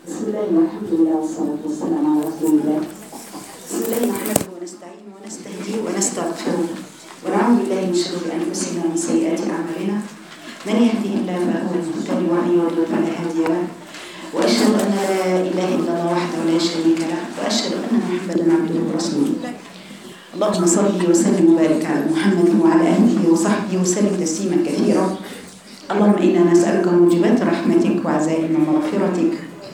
بسم الله والحمد لله والصلاة والسلام على رسول الله بسم الله نحمده ونستعينه ونستهديه ونستغفره ونعوذ بالله من شرور أنفسنا ومن سيئات أعمالنا من يهده الله فهو المهتدي ومن يضلل فلا هادي له وأشهد أن لا إله إلا الله وحده لا شريك له وأشهد أن محمدا عبده ورسوله اللهم صل وسلم وبارك على محمد وعلى آله وصحبه وسلم تسليما كثيرا اللهم إنا نسألك موجبات رحمتك وعزائم مغفرتك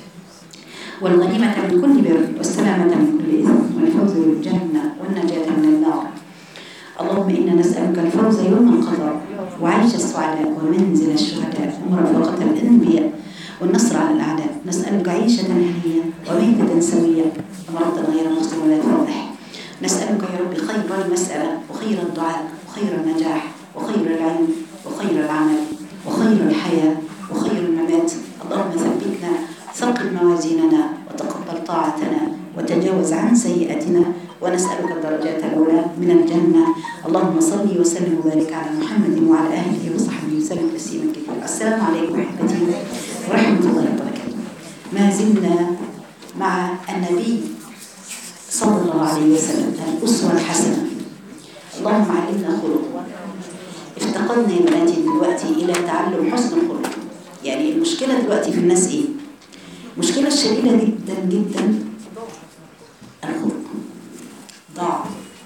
والغنيمة من كل بر والسلامة من كل إثم والفوز بالجنة والنجاة من النار اللهم إنا نسألك الفوز يوم القضاء وعيش السعداء ومنزل الشهداء ومرافقة الأنبياء والنصر على الأعداء نسألك عيشة هنية وميتة سوية ومرضا غير مسلم ولا فاضح نسألك يا رب خير المسألة وخير الدعاء وخير النجاح وخير العلم وخير العمل وخير الحياة وخير الممات اللهم ثبتنا ثقل موازيننا وتقبل طاعتنا وتجاوز عن سيئاتنا ونسألك الدرجات الأولى من الجنة اللهم صل وسلم وبارك على محمد وعلى آله وصحبه وسلم تسليما كثيرا السلام عليكم أحبتي ورحمة الله وبركاته ما زلنا مع النبي صلى الله عليه وسلم الأسوة الحسنة اللهم علمنا خلقه افتقدنا يا بناتي دلوقتي إلى تعلم حسن الخلق يعني المشكلة دلوقتي في الناس إيه؟ المشكلة الشديدة جدا جدا الخلق ضاع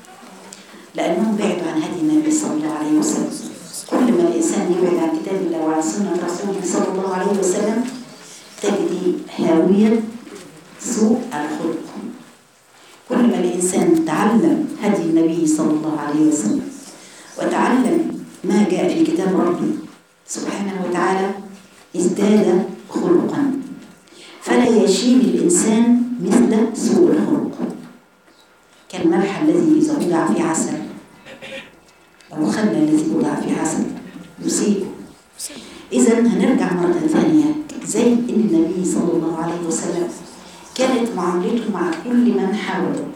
لأنهم بعدوا عن هدي النبي صلى الله عليه وسلم كل ما الإنسان يبعد عن كتاب الله وعن سنة رسوله صلى الله عليه وسلم تجدي هاوية سوء الخلق كل ما الإنسان تعلم هدي النبي صلى الله عليه وسلم وتعلم ما جاء في كتاب ربي سبحانه وتعالى ازداد خلقا فلا يشيل الإنسان مثل سوء الخلق كالملح الذي إذا وضع في عسل أو خل الذي وضع في عسل يصيب إذا هنرجع مرة ثانية زي إن النبي صلى الله عليه وسلم كانت معاملته مع كل من حوله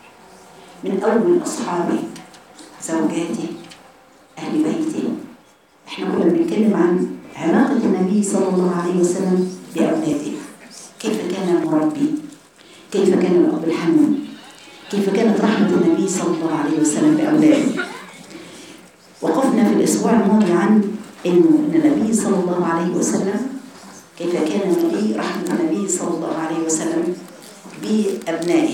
من أول أصحابه زوجاته أهل بيته احنا كنا بنتكلم عن علاقة النبي صلى الله عليه وسلم بأولاده كيف كان المربي كيف كان الأب الحنون كيف كانت رحمة النبي صلى الله عليه وسلم بأولاده وقفنا في الأسبوع الماضي عن إنه النبي صلى الله عليه وسلم كيف كان النبي رحمة النبي صلى الله عليه وسلم بأبنائه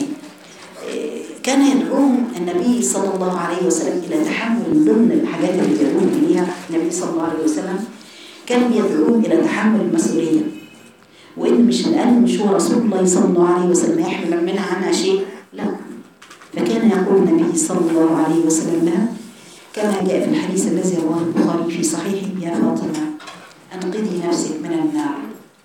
كان يدعوهم النبي صلى الله عليه وسلم إلى تحمل من ضمن الحاجات اللي يدعوهم إليها النبي صلى الله عليه وسلم كان يدعوهم إلى تحمل المسؤولية وإن مش الآن مش هو رسول الله صلى الله عليه وسلم يحمل منها عنها شيء لا فكان يقول النبي صلى الله عليه وسلم لها كما جاء في الحديث الذي رواه البخاري في صحيحه يا فاطمة أنقذي نفسك من النار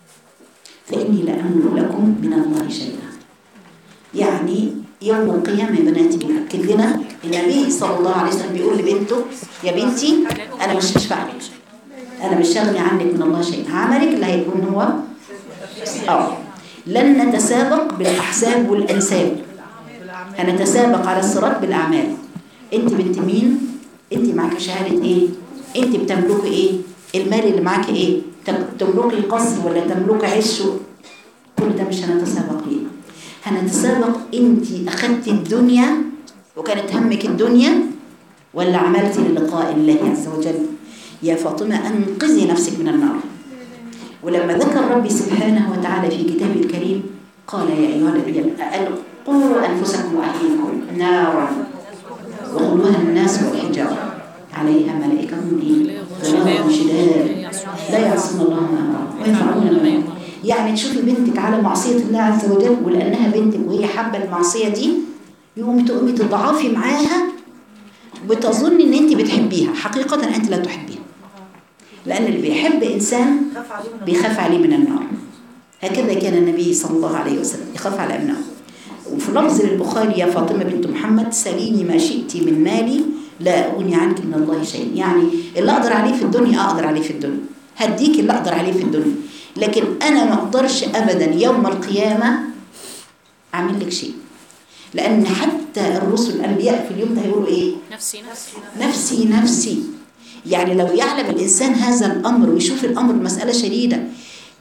فإني لا أملك لكم من الله شيئا يعني يوم القيامة يا بناتي بيأكد لنا النبي صلى الله عليه وسلم بيقول لبنته يا بنتي أنا مش هشفع لك أنا مش هغني عنك من الله شيء عملك اللي هيكون هو اه لن نتسابق بالأحساب والأنساب هنتسابق على الصراط بالأعمال أنت بنت مين أنت معاك شهادة إيه أنت بتملكي إيه المال اللي معاك إيه تملكي قصر ولا تملكي عش كل ده مش هنتسابق ليه هنتسابق انت اخذت الدنيا وكانت همك الدنيا ولا عملت للقاء الله عز وجل يا فاطمة أنقذي نفسك من النار ولما ذكر ربي سبحانه وتعالى في كتابه الكريم قال يا أيها الذين قوا أنفسكم وأهليكم نارا وقودها الناس والحجارة عليها ملائكة غلاظ شداد لا يعصون الله ما أمرهم ويفعلون ما يأمرون يعني تشوفي بنتك على معصية الله عز وجل ولأنها بنتك وهي حابة المعصية دي يقوم تقومي تضعفي معاها وتظن ان انت بتحبيها حقيقة انت لا تحبيها لأن اللي بيحب إنسان بيخاف عليه من النار هكذا كان النبي صلى الله عليه وسلم يخاف على ابنائه وفي لفظ للبخاري يا فاطمة بنت محمد سليني ما شئت من مالي لا أغني عنك من الله شيء يعني اللي أقدر عليه في الدنيا أقدر عليه في الدنيا هديك اللي أقدر عليه في الدنيا لكن أنا ما أقدرش أبدا يوم القيامة أعمل لك شيء لأن حتى الرسل الأنبياء في اليوم ده هيقولوا إيه نفسي نفسي نفسي نفسي يعني لو يعلم الإنسان هذا الأمر ويشوف الأمر مسألة شديدة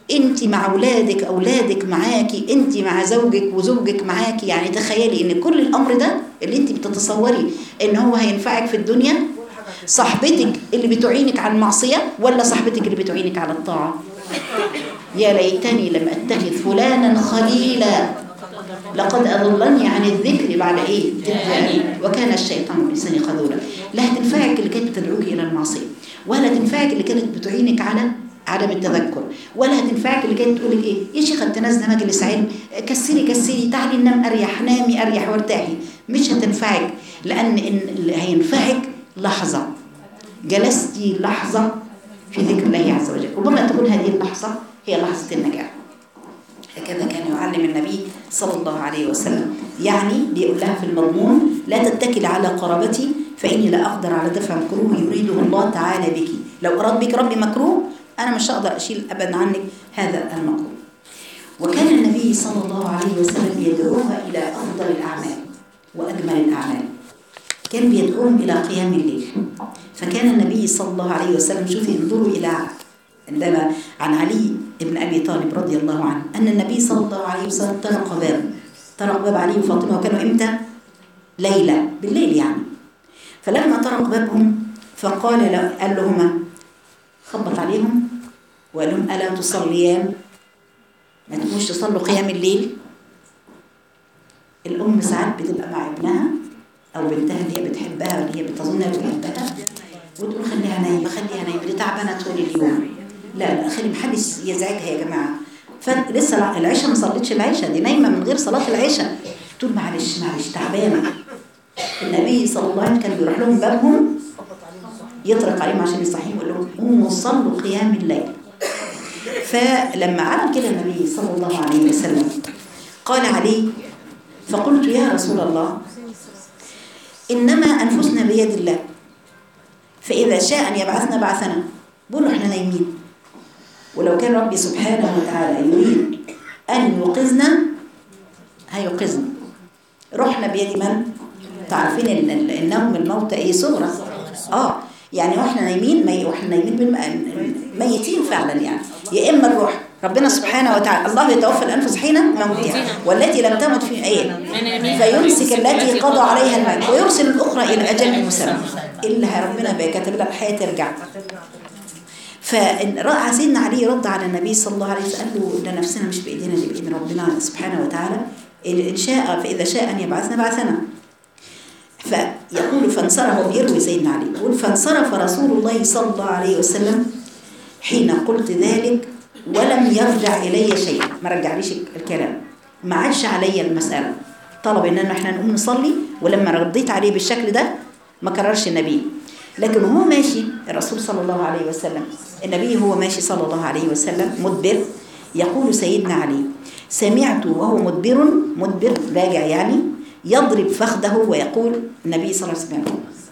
انت مع اولادك اولادك معاكي انت مع زوجك وزوجك معاكي يعني تخيلي ان كل الامر ده اللي انت بتتصوري ان هو هينفعك في الدنيا صاحبتك اللي بتعينك على المعصيه ولا صاحبتك اللي بتعينك على الطاعه يا ليتني لم اتخذ فلانا خليلا لقد أضلني عن الذكر بعد إيه؟ يعني وكان الشيطان الإنسان خذولا لا هتنفعك اللي كانت تدعوك إلى المعصية ولا تنفعك اللي كانت بتعينك على عدم التذكر ولا هتنفعك اللي كانت تقول لك ايه يا شيخه انت نازله مجلس علم كسري كسري تعالي ننام اريح نامي اريح وارتاحي مش هتنفعك لان إن اللي هينفعك لحظه جلستي لحظه في ذكر الله عز وجل ربما تكون هذه اللحظه هي لحظه النجاح هكذا كان يعلم النبي صلى الله عليه وسلم يعني بيقول لها في المضمون لا تتكل على قرابتي فإني لا أقدر على دفع مكروه يريده الله تعالى بك لو أراد بك ربي مكروه أنا مش هقدر أشيل أبدا عنك هذا المكروه وكان النبي صلى الله عليه وسلم يدعوها إلى أفضل الأعمال وأجمل الأعمال كان بيدعوهم إلى قيام الليل فكان النبي صلى الله عليه وسلم شوفي انظروا إلى عندما عن علي بن أبي طالب رضي الله عنه أن النبي صلى الله عليه وسلم طرق باب طرق باب علي وفاطمة وكانوا إمتى؟ ليلة بالليل يعني فلما طرق بابهم فقال له قال لهما خبط عليهم وقال لهم ألا تصليان ما تقوموش تصلوا قيام الليل الأم ساعات بتبقى مع ابنها أو بنتها اللي هي بتحبها واللي هي بتظن انها بتحبها وتقول خليها نايمة خليها نايمة دي تعبانة طول اليوم لا لا خلي محدش يزعجها يا جماعة فلسه العشاء ما صليتش العشاء دي نايمة من غير صلاة العشاء تقول معلش معلش تعبانة النبي صلى الله عليه وسلم كان بيروح لهم بابهم يطرق عليهم عشان يصحيهم يقول لهم قوموا صلوا قيام الليل فلما علم كده النبي صلى الله عليه وسلم قال علي فقلت يا رسول الله إنما أنفسنا بيد الله فإذا شاء أن يبعثنا بعثنا بقولوا احنا نايمين ولو كان ربي سبحانه وتعالى يريد أن يوقظنا هيوقظنا رحنا بيد من؟ تعرفين ان النوم الموت ايه صغرى اه يعني واحنا نايمين مي واحنا نايمين بالم... ميتين فعلا يعني يا اما الروح ربنا سبحانه وتعالى الله يتوفى الانفس حين موتها والتي لم تمت في ايه فيمسك التي قضى عليها الموت ويرسل الاخرى الى اجل مسمى الا ربنا كاتب لها الحياه ترجع فرأى سيدنا علي رد على النبي صلى الله عليه وسلم قال له ده نفسنا مش بايدينا دي بايد ربنا سبحانه وتعالى ان شاء فاذا شاء ان يبعثنا بعثنا فيقول فانصرف وبيروي سيدنا علي يقول فانصرف رسول الله صلى الله عليه وسلم حين قلت ذلك ولم يرجع الي شيء ما رجعليش الكلام ما عادش عليا المساله طلب ان احنا نقوم نصلي ولما رديت عليه بالشكل ده ما كررش النبي لكن وهو ماشي الرسول صلى الله عليه وسلم النبي هو ماشي صلى الله عليه وسلم مدبر يقول سيدنا علي سمعت وهو مدبر مدبر راجع يعني يضرب فخذه ويقول النبي صلى الله عليه وسلم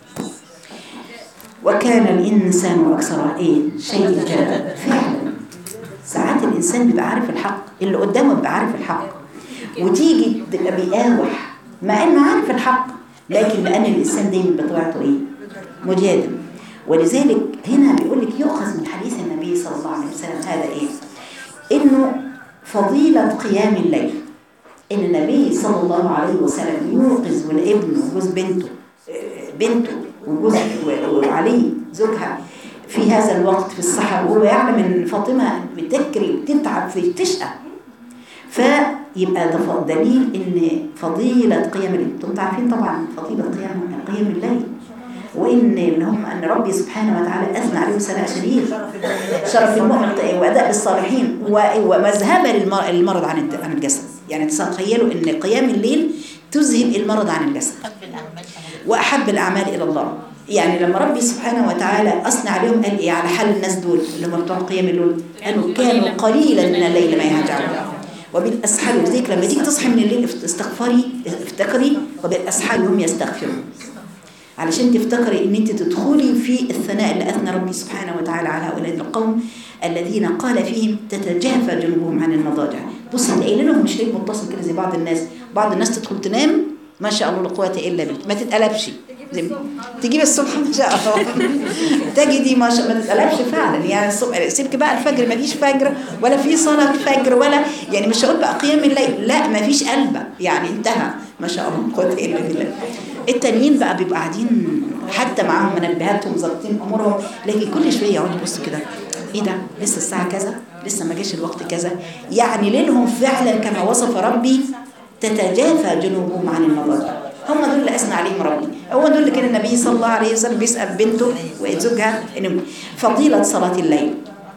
وكان الإنسان أكثر إيه شيء جدل فعلا ساعات الإنسان بيبقى عارف الحق اللي قدامه بيبقى عارف الحق وتيجي تبقى بيقاوح مع إنه عارف الحق لكن لأن الإنسان دايما بطبيعته إيه مجادل ولذلك هنا بيقول لك يؤخذ من حديث النبي صلى الله عليه وسلم هذا إيه إنه فضيلة قيام الليل ان النبي صلى الله عليه وسلم يوقظ والابن وجوز بنته بنته وجوز وعلي زوجها في هذا الوقت في الصحراء وهو يعلم ان فاطمه بتكري وتتعب في تشقى فيبقى ده دليل ان فضيله قيام الليل انتم عارفين طبعا فضيله قيام قيام الليل وان ان هم ان ربي سبحانه وتعالى اثنى عليهم ثناء شديد شرف المؤمن واداء بالصالحين ومذهبه للمرض عن عن الجسد يعني تخيلوا ان قيام الليل تذهب المرض عن الجسد واحب الاعمال الى الله يعني لما ربي سبحانه وتعالى اثنى عليهم قال ايه على حال الناس دول اللي هم بتوع قيام الليل قالوا كانوا قليلا من الليل ما يهجعون وبالاسحار لذلك لما تيجي تصحي من الليل استغفري افتكري وبالاسحار هم يستغفرون علشان تفتكري ان انت تدخلي في الثناء اللي اثنى ربي سبحانه وتعالى على هؤلاء القوم الذين قال فيهم تتجافى جنوبهم عن المضاجع بصي تلاقي لهم مش ليه متصل كده زي بعض الناس بعض الناس تدخل تنام ما شاء الله لا قوه الا بالله ما تتقلبش زي- تجيب الصبح ما شاء الله تجدي ما شاء ما تتقلبش فعلا يعني الصبح سيبك بقى الفجر ما فيش فجر ولا في صلاة فجر ولا يعني مش هقول بقى قيام الليل لا ما فيش قلبة يعني انتهى ما شاء الله قوة الا بالله التانيين بقى بيبقوا قاعدين حتى معاهم منبهاتهم ظابطين امورهم لكن كل شويه يقعدوا يبصوا كده ايه ده لسه الساعه كذا لسه ما جاش الوقت كذا يعني ليلهم فعلا كما وصف ربي تتجافى جنوبهم عن المضاجع هم دول اللي اثنى عليهم ربي هو دول اللي كان النبي صلى الله عليه وسلم بيسال بنته وزوجها انهم فضيله صلاه الليل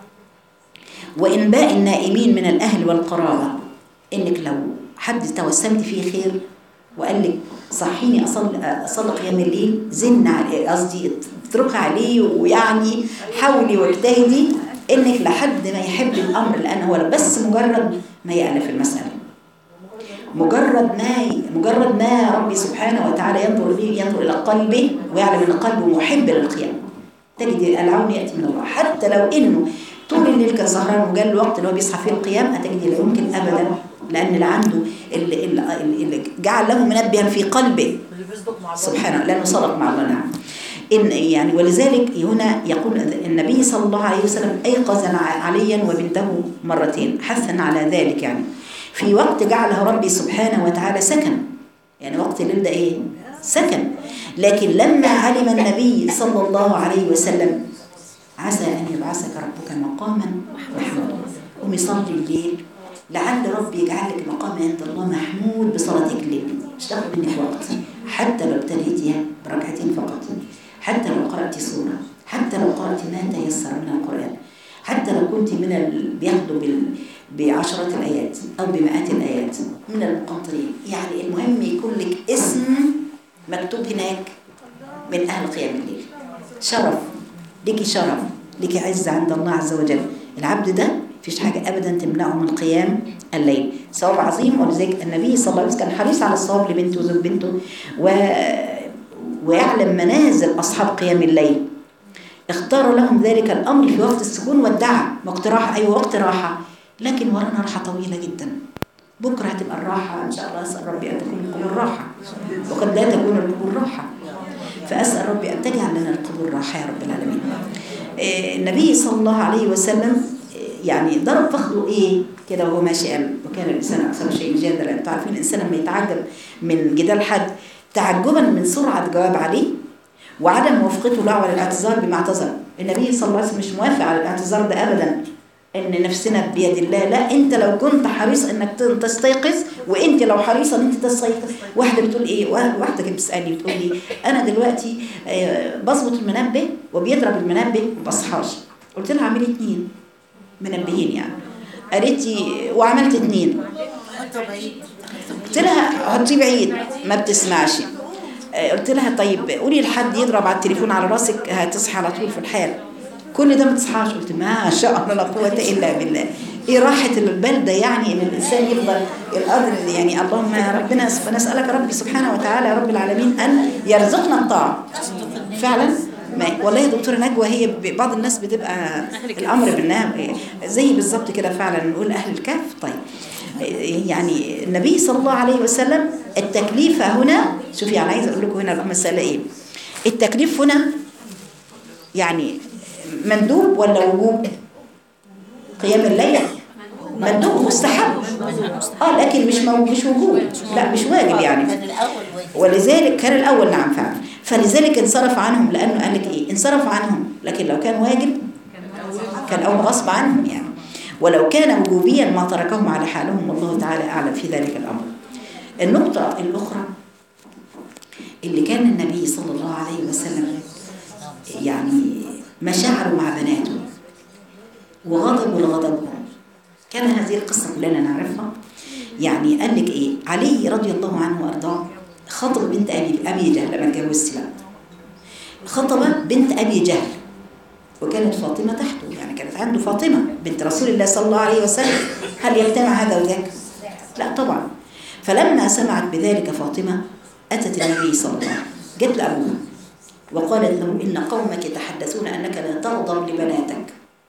وإنباء النائمين من الأهل والقرابة إنك لو حد توسمت فيه خير وقال لك صحيني أصلي أصلي قيام الليل زن عليه قصدي اتركها عليه ويعني حاولي واجتهدي إنك لحد ما يحب الأمر لأن هو بس مجرد ما يألف المسألة مجرد ما مجرد ما ربي سبحانه وتعالى ينظر به ينظر إلى قلبه ويعلم أن قلبه محب للقيام تجد العون يأتي من الله حتى لو إنه طول الليل كان سهران وجاء الوقت اللي هو بيصحى فيه القيام هتجد لا يمكن أبدا لأن اللي عنده اللي, اللي, اللي جعل له منبها في قلبه سبحانه لأنه صدق مع الله نعم إن يعني ولذلك هنا يقول النبي صلى الله عليه وسلم أيقظ عليا وبنته مرتين حثا على ذلك يعني في وقت جعله ربي سبحانه وتعالى سكن يعني وقت الليل ده ايه سكن لكن لما علم النبي صلى الله عليه وسلم عسى أن يبعثك ربك مقاما محمودا قومي صلي الليل لعل ربي يجعل لك مقام عند الله محمود بصلاتك الليل مش تاخد منك وقت حتى لو ابتديتيها بركعتين فقط حتى لو قرأت سورة حتى لو قرأت ما تيسر من القرآن حتى لو كنت من ال... بياخدوا بال... بعشرات الآيات أو بمئات الآيات من المقنطرين يعني المهم يكون لك اسم مكتوب هناك من أهل قيام الليل شرف ليكي شرف ليكي عزة عند الله عز وجل العبد ده مفيش حاجة أبدا تمنعه من قيام الليل ثواب عظيم ولذلك النبي صلى الله عليه وسلم كان حريص على الصواب لبنته وزوج بنته و... ويعلم منازل أصحاب قيام الليل اختار لهم ذلك الأمر في وقت السكون والدعاء وقت راحة أيوة وقت راحة لكن ورانا راحة طويلة جدا بكرة هتبقى الراحة إن شاء الله أسأل ربي أن تكون القبور راحة وقد لا تكون القبور راحة فأسأل ربي أن تجعل لنا القبور راحة يا رب العالمين النبي صلى الله عليه وسلم يعني ضرب فخذه ايه كده وهو ماشي قال وكان الانسان اكثر شيء جدلا انتوا عارفين الانسان لما يتعجب من جدال حد تعجبا من سرعه الجواب عليه وعدم موافقته له على الاعتذار بما اعتذر النبي صلى الله عليه وسلم مش موافق على الاعتذار ده ابدا ان نفسنا بيد الله لا انت لو كنت حريص انك تستيقظ وانت لو حريصه ان انت تستيقظ واحده بتقول ايه واحده كانت بتسالني بتقول لي انا دلوقتي بظبط المنبه وبيضرب المنبه وما بصحاش قلت لها اعملي اتنين منبهين يعني قالت لي وعملت اتنين قلت لها حطيه بعيد ما بتسمعش قلت لها طيب قولي لحد يضرب على التليفون على راسك هتصحي على طول في الحال كل ده ما تصحاش قلت ما شاء الله لا قوه الا بالله ايه راحه البال ده يعني ان الانسان يفضل القدر يعني اللهم ربنا نسالك ربي سبحانه وتعالى يا رب العالمين ان يرزقنا الطاعه فعلا ما والله يا دكتوره نجوى هي بعض الناس بتبقى الامر بالنعم زي بالظبط كده فعلا نقول اهل الكهف طيب يعني النبي صلى الله عليه وسلم التكليف هنا شوفي انا عايزه اقول لكم هنا المساله ايه التكليف هنا يعني مندوب ولا وجوب قيام الليل مندوب مستحب اه لكن مش مش وجوب لا مش واجب يعني ولذلك كان الاول نعم فعلا فلذلك انصرف عنهم لانه قال لك ايه انصرف عنهم لكن لو كان واجب كان اول غصب عنهم يعني ولو كان وجوبيا ما تركهم على حالهم والله تعالى اعلم في ذلك الامر النقطه الاخرى اللي كان النبي صلى الله عليه وسلم يعني مشاعره مع بناته وغضبه لغضبهم كان هذه القصة كلنا نعرفها يعني قال لك ايه علي رضي الله عنه وارضاه خطب بنت ابي ابي جهل لما اتجوزت بقى خطب بنت ابي جهل وكانت فاطمه تحته يعني كانت عنده فاطمه بنت رسول الله صلى الله عليه وسلم هل يجتمع هذا وذاك؟ لا طبعا فلما سمعت بذلك فاطمه اتت النبي صلى الله عليه وسلم جت لابوها وقالت له إن قومك يتحدثون أنك لا تغضب لبناتك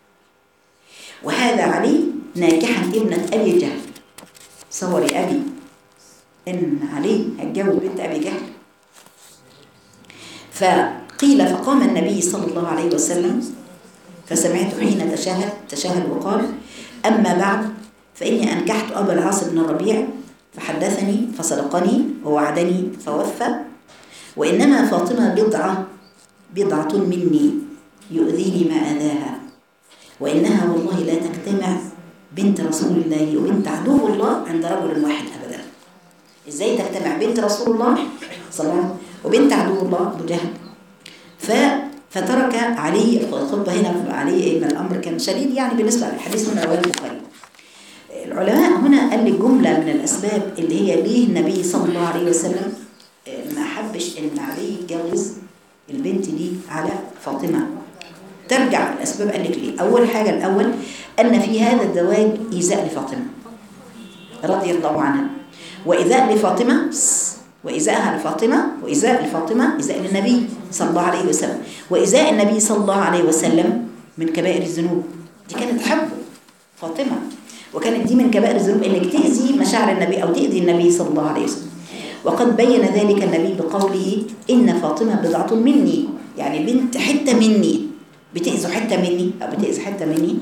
وهذا علي ناكحا ابنة أبي جهل صوري أبي إن علي هتجوز بنت أبي جهل فقيل فقام النبي صلى الله عليه وسلم فسمعت حين تشهد تشهد وقال أما بعد فإني أنكحت أبا العاص بن الربيع فحدثني فصدقني ووعدني فوفى وإنما فاطمة بضعة بضعة مني يؤذيني ما أذاها وإنها والله لا تجتمع بنت رسول الله وبنت عدو الله عند رجل واحد أبدا إزاي تجتمع بنت رسول الله صلى الله عليه وسلم وبنت عدو الله أبو جهل ف فترك علي الخطبة هنا علي إن الأمر كان شديد يعني بالنسبة للحديث من رواه البخاري العلماء هنا قال لك جملة من الأسباب اللي هي ليه النبي صلى الله عليه وسلم ما حبش إن علي يتجوز البنت دي على فاطمة ترجع الأسباب قال لك ليه أول حاجة الأول أن في هذا الزواج إيذاء لفاطمة رضي الله عنها وإيذاء لفاطمة وإيذاءها لفاطمة وإيذاء لفاطمة إيذاء للنبي صلى الله عليه وسلم وإيذاء النبي صلى الله عليه وسلم من كبائر الذنوب دي كانت حبه فاطمة وكانت دي من كبائر الذنوب انك تأذي مشاعر النبي او تأذي النبي صلى الله عليه وسلم وقد بين ذلك النبي بقوله ان فاطمه بضعه مني يعني بنت حته مني بتأذي حته مني او بتأذي حته مني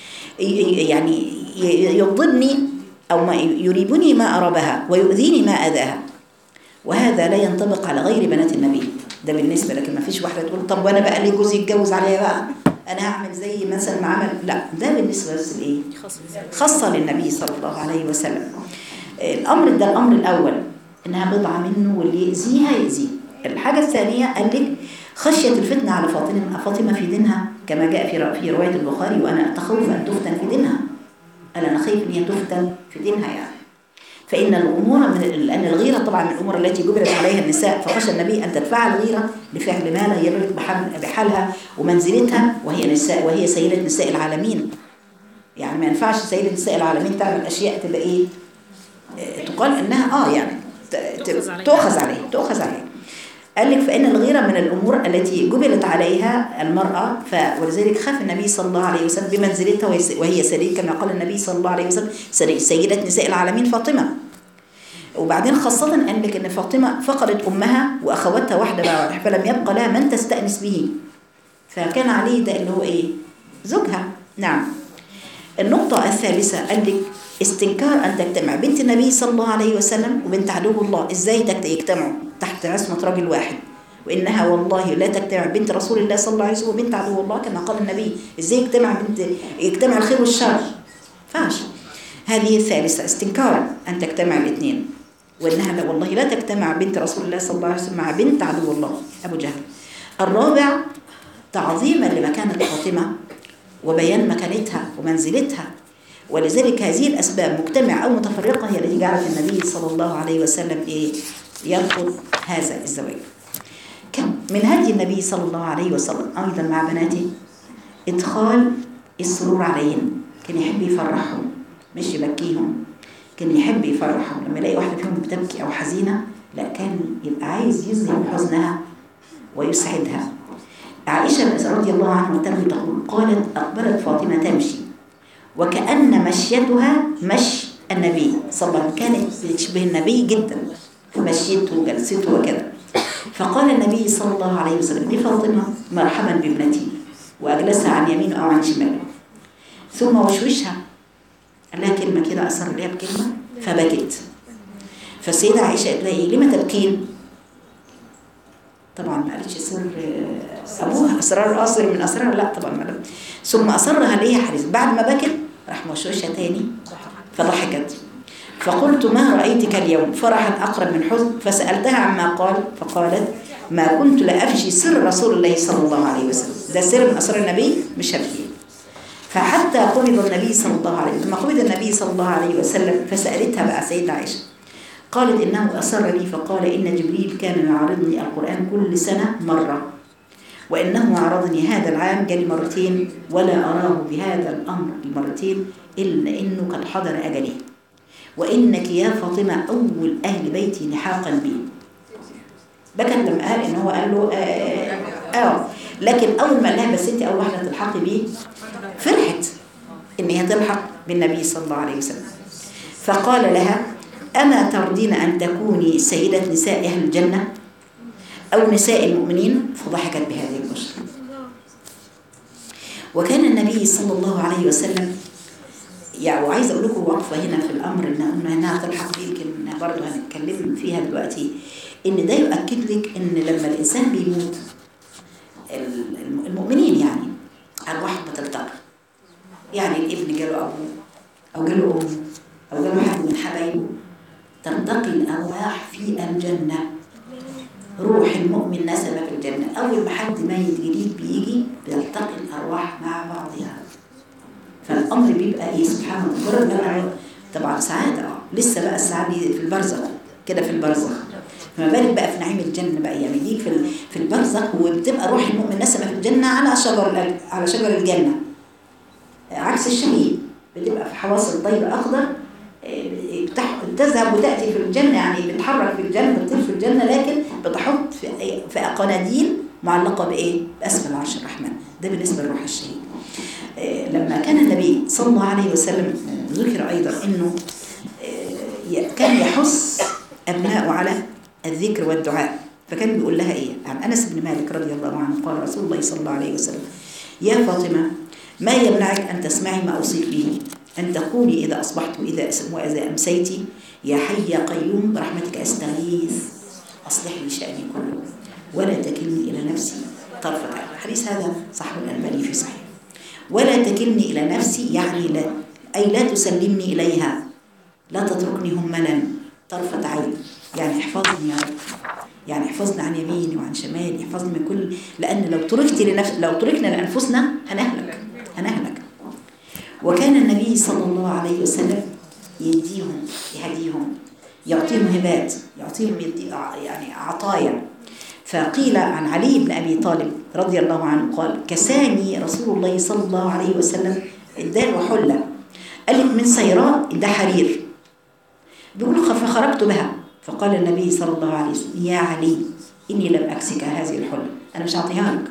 يعني يغضبني او ما يريبني ما اربها ويؤذيني ما اذاها وهذا لا ينطبق على غير بنات النبي ده بالنسبه لكن ما فيش واحده تقول طب وانا بقى لي جوزي يتجوز عليا بقى انا هعمل زي مثلا ما عمل لا ده بالنسبه بس لايه خاصه للنبي صلى الله عليه وسلم الامر ده الامر الاول انها بضعه منه واللي يأذيها يأذيه الحاجه الثانيه قال لك خشيه الفتنه على فاطمه فاطمه في دينها كما جاء في في روايه البخاري وانا اتخوف ان تفتن في دينها قال انا خايف ان هي تفتن في دينها يعني فإن الأمور من لأن الغيرة طبعا من الأمور التي جبلت عليها النساء فخشى النبي أن تدفع الغيرة لفعل ما لا يليق بحالها ومنزلتها وهي نساء وهي سيدة نساء العالمين يعني ما ينفعش سيدة نساء العالمين تعمل أشياء تبقى إيه تقال إنها آه يعني تؤخذ عليه تؤخذ عليه قال لك فإن الغيرة من الأمور التي جبلت عليها المرأة ف ولذلك خاف النبي صلى الله عليه وسلم بمنزلتها وهي سيدة كما قال النبي صلى الله عليه وسلم سيدة نساء العالمين فاطمة وبعدين خاصة قال لك إن فاطمة فقدت أمها وأخواتها واحدة بعد فلم يبقى لها من تستأنس به فكان عليه ده اللي هو إيه زوجها نعم النقطة الثالثة قال لك استنكار أن تجتمع بنت النبي صلى الله عليه وسلم وبنت عدو الله إزاي يجتمعوا تحت عصمة رجل واحد وإنها والله لا تجتمع بنت رسول الله صلى الله عليه وسلم وبنت عدو الله كما قال النبي إزاي يجتمع بنت يجتمع الخير والشر فاش هذه الثالثة استنكار أن تجتمع الاثنين وإنها لا والله لا تجتمع بنت رسول الله صلى الله عليه وسلم مع بنت عدو الله أبو جهل الرابع تعظيما لمكانة فاطمة وبيان مكانتها ومنزلتها ولذلك هذه الأسباب مجتمع أو متفرقة هي التي جعلت النبي صلى الله عليه وسلم إيه يرفض هذا الزواج كم من هدي النبي صلى الله عليه وسلم أيضا مع بناته إدخال السرور عليهم كان يحب يفرحهم مش يبكيهم كان يحب يفرحهم لما يلاقي واحدة فيهم بتبكي أو حزينة لا كان يبقى عايز يظهر حزنها ويسعدها عائشة رضي الله عنها تروي تقول قالت أقبلت فاطمة تمشي وكأن مشيتها مشي النبي صلى الله عليه وسلم كانت تشبه النبي جدا في مشيته وجلسته وكذا فقال النبي صلى الله عليه وسلم لفاطمة مرحبا بابنتي وأجلسها عن يمينه أو عن شماله ثم وشوشها قال لها كلمة كده أثر لها بكلمة فبكت فالسيدة عائشة قالت لها إيه لما تبكين؟ طبعا ما قالتش سر أبوها أسرار أصر من أسرار لا طبعا ما ثم أصرها ليها حديث بعد ما بكت راح مشوشها تاني فضحكت فقلت ما رأيتك اليوم فرحا أقرب من حزن فسألتها عما قال فقالت ما كنت لأفشي سر رسول الله صلى الله عليه وسلم ده سر من أسرار النبي مش هبكي فحتى قبض النبي صلى الله عليه وسلم لما قبض النبي صلى الله عليه وسلم فسألتها بقى سيدة عائشة قالت إنه أسر لي فقال إن جبريل كان يعرضني القرآن كل سنة مرة وإنه عرضني هذا العام جالي مرتين ولا أراه بهذا الأمر المرتين إلا إنه قد حضر أجلي وإنك يا فاطمة أول أهل بيتي لحاقا بي بكت لما قال إن هو قال له آه, آه لكن أول ما قال لها بس أنت أول واحدة تلحقي بيه فرحت إن هي تلحق بالنبي صلى الله عليه وسلم فقال لها أما ترضين أن تكوني سيدة نساء أهل الجنة أو نساء المؤمنين فضحكت بهذه البشرى وكان النبي صلى الله عليه وسلم يعني وعايزه اقول لكم وقفه هنا في الامر ان انها تلحق بي يمكن برضه هنتكلم فيها دلوقتي ان ده يؤكد لك ان لما الانسان بيموت المؤمنين يعني ارواح بتلتقي يعني الابن جاله ابوه او جاله امه او جاله حد من حبايبه تلتقي الارواح في الجنه روح المؤمن نسمه في الجنه اول ما حد ميت جديد بيجي بيلتقي الارواح مع بعضها فالامر بيبقى ايه سبحان الله مجرد طبعا سعاده اه لسه بقى السعاده في البرزخ كده في البرزخ فما بالك بقى في نعيم الجنه بقى يعني دي في في البرزخ وبتبقى روح المؤمن نسمه في الجنه على شجر على شجر الجنه عكس الشهيد بتبقى في حواصل طير اخضر تذهب وتاتي في الجنه يعني بتحرك في الجنه بتطير في الجنه لكن بتحط في في قناديل معلقه بايه؟ باسفل عرش الرحمن ده بالنسبه لروح الشهيد لما كان النبي صلى الله عليه وسلم ذكر أيضا أنه كان يحث أبناءه على الذكر والدعاء فكان بيقول لها إيه عن أنس بن مالك رضي الله عنه قال رسول الله صلى الله عليه وسلم يا فاطمة ما يمنعك أن تسمعي ما أوصيك به أن تقولي إذا أصبحت وإذا وإذا أمسيت يا حي يا قيوم برحمتك أستغيث أصلح لي شأني كله ولا تكلني إلى نفسي طرفة عين الحديث هذا صحيح الألباني في صحيح ولا تكلني إلى نفسي يعني لا أي لا تسلمني إليها لا تتركني هملا طرفة عين يعني احفظني يا رب يعني احفظني عن يميني وعن شمالي احفظني من كل لأن لو تركت لنفس لو تركنا لأنفسنا هنهلك هنهلك وكان النبي صلى الله عليه وسلم يديهم يهديهم يعطيهم هبات يعطيهم يدي يعني عطايا فقيل عن علي بن أبي طالب رضي الله عنه قال كساني رسول الله صلى الله عليه وسلم اداه حلة قال لك من سيراء ده حرير بيقول فخرجت بها فقال النبي صلى الله عليه وسلم يا علي إني لم أكسك هذه الحلة أنا مش هعطيها لك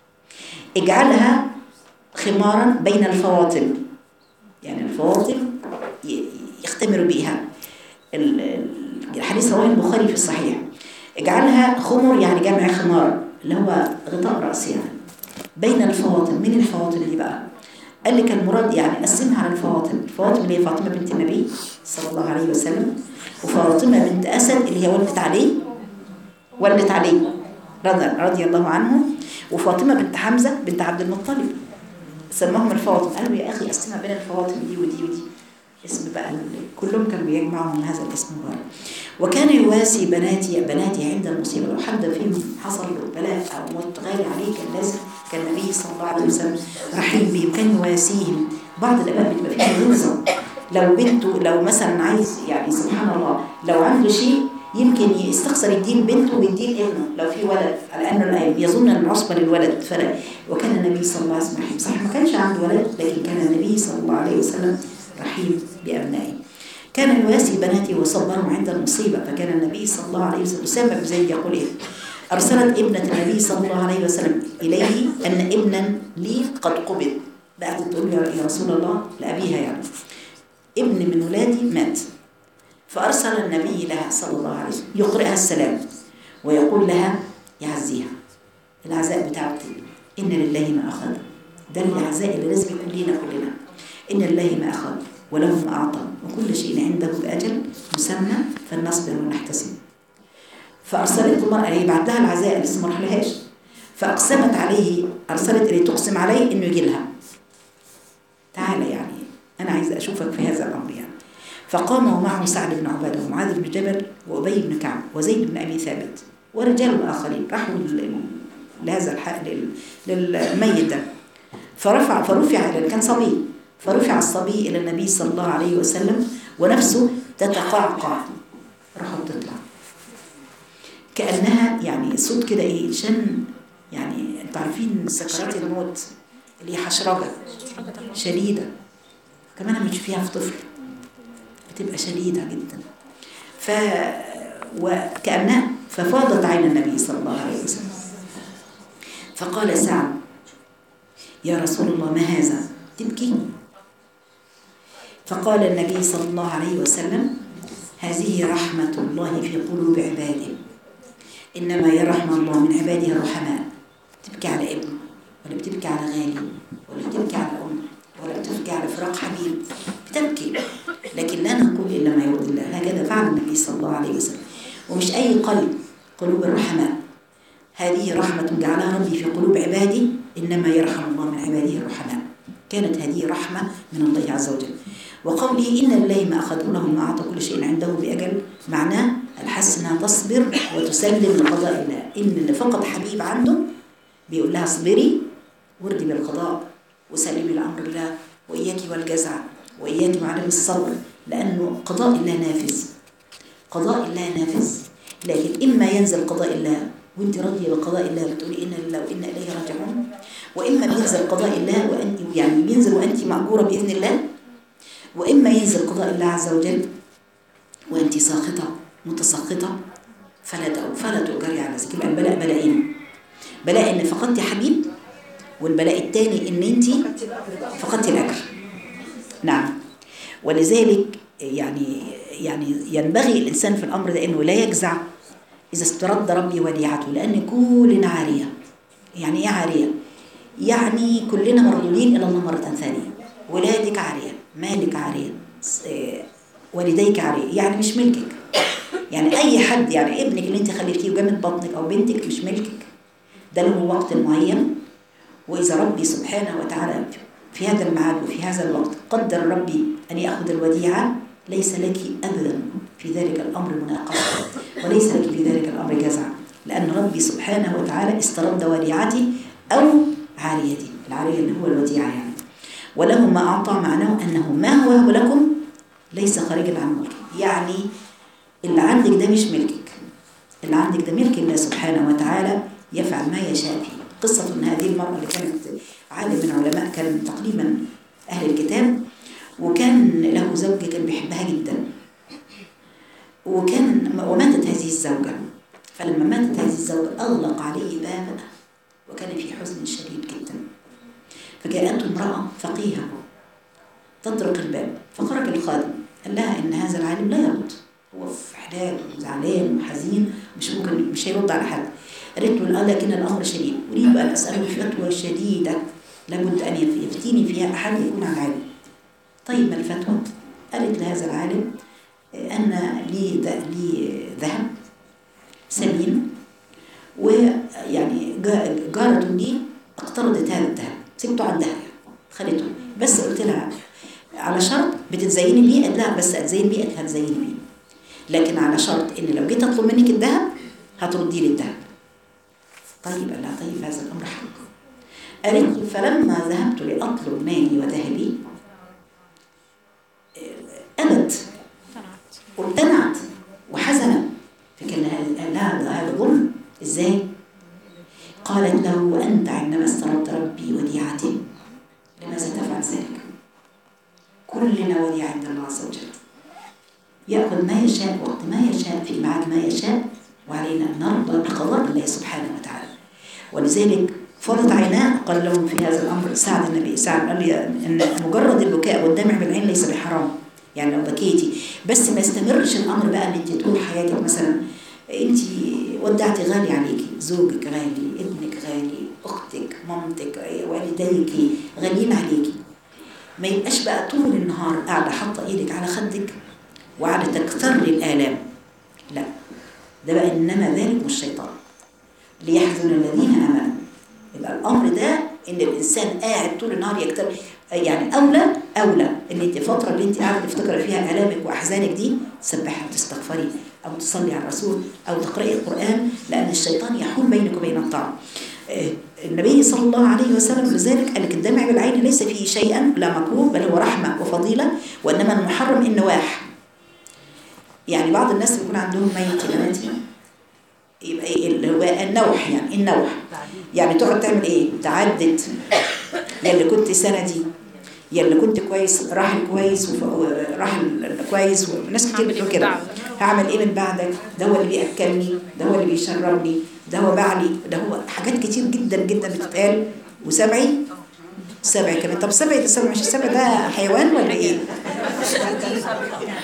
اجعلها خمارا بين الفواطم يعني الفواطم يختمر بها الحديث رواه البخاري في الصحيح اجعلها خمر يعني جمع خمار اللي هو غطاء رأس يعني بين الفواطم من الفواطم دي بقى قال لك المراد يعني قسمها على الفواطم الفواطم اللي هي فاطمة بنت النبي صلى الله عليه وسلم وفاطمة بنت أسد اللي هي والدة علي والدة علي رضي, رضي الله عنه وفاطمة بنت حمزة بنت عبد المطلب سماهم الفواطم قالوا يا أخي قسمها بين الفواطم دي ودي ودي اسم بقى كلهم كانوا بيجمعوا من هذا الاسم المبارك وكان يواسي بناتي بناتي عند المصيبة لو حد فيهم حصل له بلاء أو موت غير عليه كان لازم كان النبي صلى الله عليه وسلم رحيم بهم كان يواسيهم بعض الآباء بتبقى فيها غلظة لو بنته لو مثلا عايز يعني سبحان الله لو عنده شيء يمكن يستخسر يدين بنته ويدين ابنه لو في ولد على انه يظن ان العصبه للولد فلا وكان النبي صلى الله عليه وسلم رحيم صحيح ما كانش عنده ولد لكن كان النبي صلى الله عليه وسلم رحيم بابنائه كان يواسي بناتي وصبرهم عند المصيبة فكان النبي صلى الله عليه وسلم أسامة بن زيد يقول إيه أرسلت ابنة النبي صلى الله عليه وسلم إليه أن ابنا لي قد قبض بقت تقول يا رسول الله لأبيها يعني ابن من ولادي مات فأرسل النبي لها صلى الله عليه وسلم يقرئها السلام ويقول لها يعزيها العزاء بتاعتي إن لله ما أخذ ده العزاء اللي لازم يكون لينا كلنا إن لله ما أخذ وله ما أعطى وكل شيء عنده بأجل مسمى فلنصبر ونحتسب فأرسلت المرأة يبعت لها العزاء لسه ما رحلهاش فأقسمت عليه أرسلت إليه تقسم عليه إنه يجي لها تعالى يعني أنا عايزة أشوفك في هذا الأمر يعني فقام ومعه سعد بن عبادة ومعاذ بن جبل وأبي بن كعب وزيد بن أبي ثابت ورجال آخرين راحوا لهذا الحق للميت ده فرفع فرفع لأن كان صبي فرفع الصبي إلى النبي صلى الله عليه وسلم ونفسه تتقعقع راحوا تطلع كأنها يعني صوت كده إيه شن يعني أنتوا عارفين سكرات الموت اللي هي حشرجة شديدة كمان مش فيها في طفل بتبقى شديدة جدا ف وكأنها ففاضت عين النبي صلى الله عليه وسلم فقال سعد يا رسول الله ما هذا تبكي فقال النبي صلى الله عليه وسلم هذه رحمة الله في قلوب عباده إنما يرحم الله من عباده الرحماء تبكي على ابن ولا بتبكي على غالي ولا بتبكي على أم ولا بتبكي على فراق حبيب بتبكي لكن لا نقول إلا ما يرضي الله هكذا فعل النبي صلى الله عليه وسلم ومش أي قلب قلوب الرحماء هذه رحمة جعلها ربي في قلوب عبادي إنما يرحم الله من عباده الرحماء كانت هذه رحمة من الله عز وجل وقوله إن لله ما أخذ له ما أعطى كل شيء عنده بأجل معناه الحس إنها تصبر وتسلم لقضاء الله إن اللي فقد حبيب عنده بيقول لها اصبري وردي بالقضاء وسلمي لأمر الله وإياك والجزع وإياك وعدم الصبر لأنه قضاء الله نافذ قضاء الله نافذ لكن إما ينزل قضاء الله وانت راضية بقضاء الله بتقولي إنا لله وإنا إليه راجعون وإما بينزل قضاء الله وأنت يعني بينزل وأنت مأجورة بإذن الله وإما ينزل قضاء الله عز وجل وأنت ساخطة متسخطة فلا تأو فلا تؤجري على ذلك يبقى البلاء بلاءين بلاء إن فقدتي حبيب والبلاء الثاني إن أنت فقدتي الأجر نعم ولذلك يعني يعني ينبغي الإنسان في الأمر ده إنه لا يجزع إذا استرد ربي وديعته لأن كلنا عارية يعني إيه عارية؟ يعني كلنا مردودين إلى الله مرة ثانية ولادك عارية مالك عارية والديك عارية يعني مش ملكك يعني أي حد يعني ابنك اللي أنت خلفتيه وجا من بطنك أو بنتك مش ملكك ده له وقت معين وإذا ربي سبحانه وتعالى في هذا الميعاد وفي هذا الوقت قدر ربي أن يأخذ الوديعة ليس لك أبدا في ذلك الأمر مناقشة وليس لك في ذلك الأمر جزع لأن ربي سبحانه وتعالى استرد وديعتي أو عاريتي العارية اللي هو الوديعة يعني وله ما أعطى معناه أنه ما هو لكم ليس خارجا عن ملك يعني اللي عندك ده مش ملكك اللي عندك ده ملك الله سبحانه وتعالى يفعل ما يشاء فيه قصة أن هذه المرأة اللي كانت عالم من علماء كان تقريبا أهل الكتاب وكان له زوجة كان بيحبها جدا وكان وماتت هذه الزوجة فلما ماتت هذه الزوجة أغلق عليه بابه وكان في حزن شديد جدا فجاءته امرأة فقيهة تطرق الباب فخرج الخادم قال لها إن هذا العالم لا يرد هو في حداد وزعلان وحزين مش ممكن مش هيرد على حد قالت له لكن الأمر شديد أريد أن أسأله فتوى شديدة لابد أن يفتيني فيها أحد يكون عن علم طيب ما الفتوى؟ قالت لهذا العالم أن لي لي ذهب ثمين ويعني جارة لي اقترضت هذا الذهب سبته عندها خليته بس قلت لها على شرط بتتزيني بيه قالت لها بس اتزين بيه قالت هتزيني بيه لكن على شرط ان لو جيت اطلب منك الذهب هتردي لي الذهب طيب قال لها طيب هذا الامر حق قالت فلما ذهبت لاطلب مالي وذهبي أبت وامتنعت وحزنت فكان هذا هذا ظلم ازاي؟ قالت له وأنت عندما استردت ربي وديعتي لماذا تفعل ذلك؟ كلنا وديعة عند الله عز وجل يأخذ ما يشاء وقت ما يشاء في ميعاد ما يشاء وعلينا أن نرضى بقضاء الله سبحانه وتعالى ولذلك فرط عيناه قال لهم في هذا الأمر سعد النبي سعد قال لي أن مجرد البكاء والدمع بالعين ليس بحرام يعني لو بكيتي بس ما يستمرش الأمر بقى أن أنت طول حياتك مثلا أنت ودعتي غالي عليكي زوجك غالي ابنك غالي أختك مامتك والديك غاليين عليكي ما يبقاش بقى طول النهار قاعدة حاطة إيدك على خدك وقاعدة تكثر الآلام لا ده بقى إنما ذلك مش الشيطان ليحزن الذين آمنوا يبقى الأمر ده إن الإنسان قاعد طول النهار يكتب يعني أولى أولى إن أنت الفترة اللي أنت قاعدة تفتكري فيها آلامك وأحزانك دي تسبحي وتستغفري أو تصلي على الرسول أو تقرأي القرآن لأن الشيطان يحول بينك وبين الطاعة النبي صلى الله عليه وسلم لذلك قال لك الدمع بالعين ليس فيه شيئا لا مكروه بل هو رحمة وفضيلة وإنما المحرم النواح يعني بعض الناس بيكون عندهم ميت بناتي يبقى ايه اللي هو النوح يعني النوح يعني تقعد تعمل ايه تعدد يا اللي كنت سنه دي يا اللي كنت كويس راح كويس وراح كويس وناس كتير بتقول كده هعمل ايه من بعدك ده هو اللي بياكلني ده هو اللي بيشربني ده هو بعلي ده هو حاجات كتير جدا جدا بتتقال وسبعي سبعي كمان طب سبعي ده سبعي مش السبع ده حيوان ولا ايه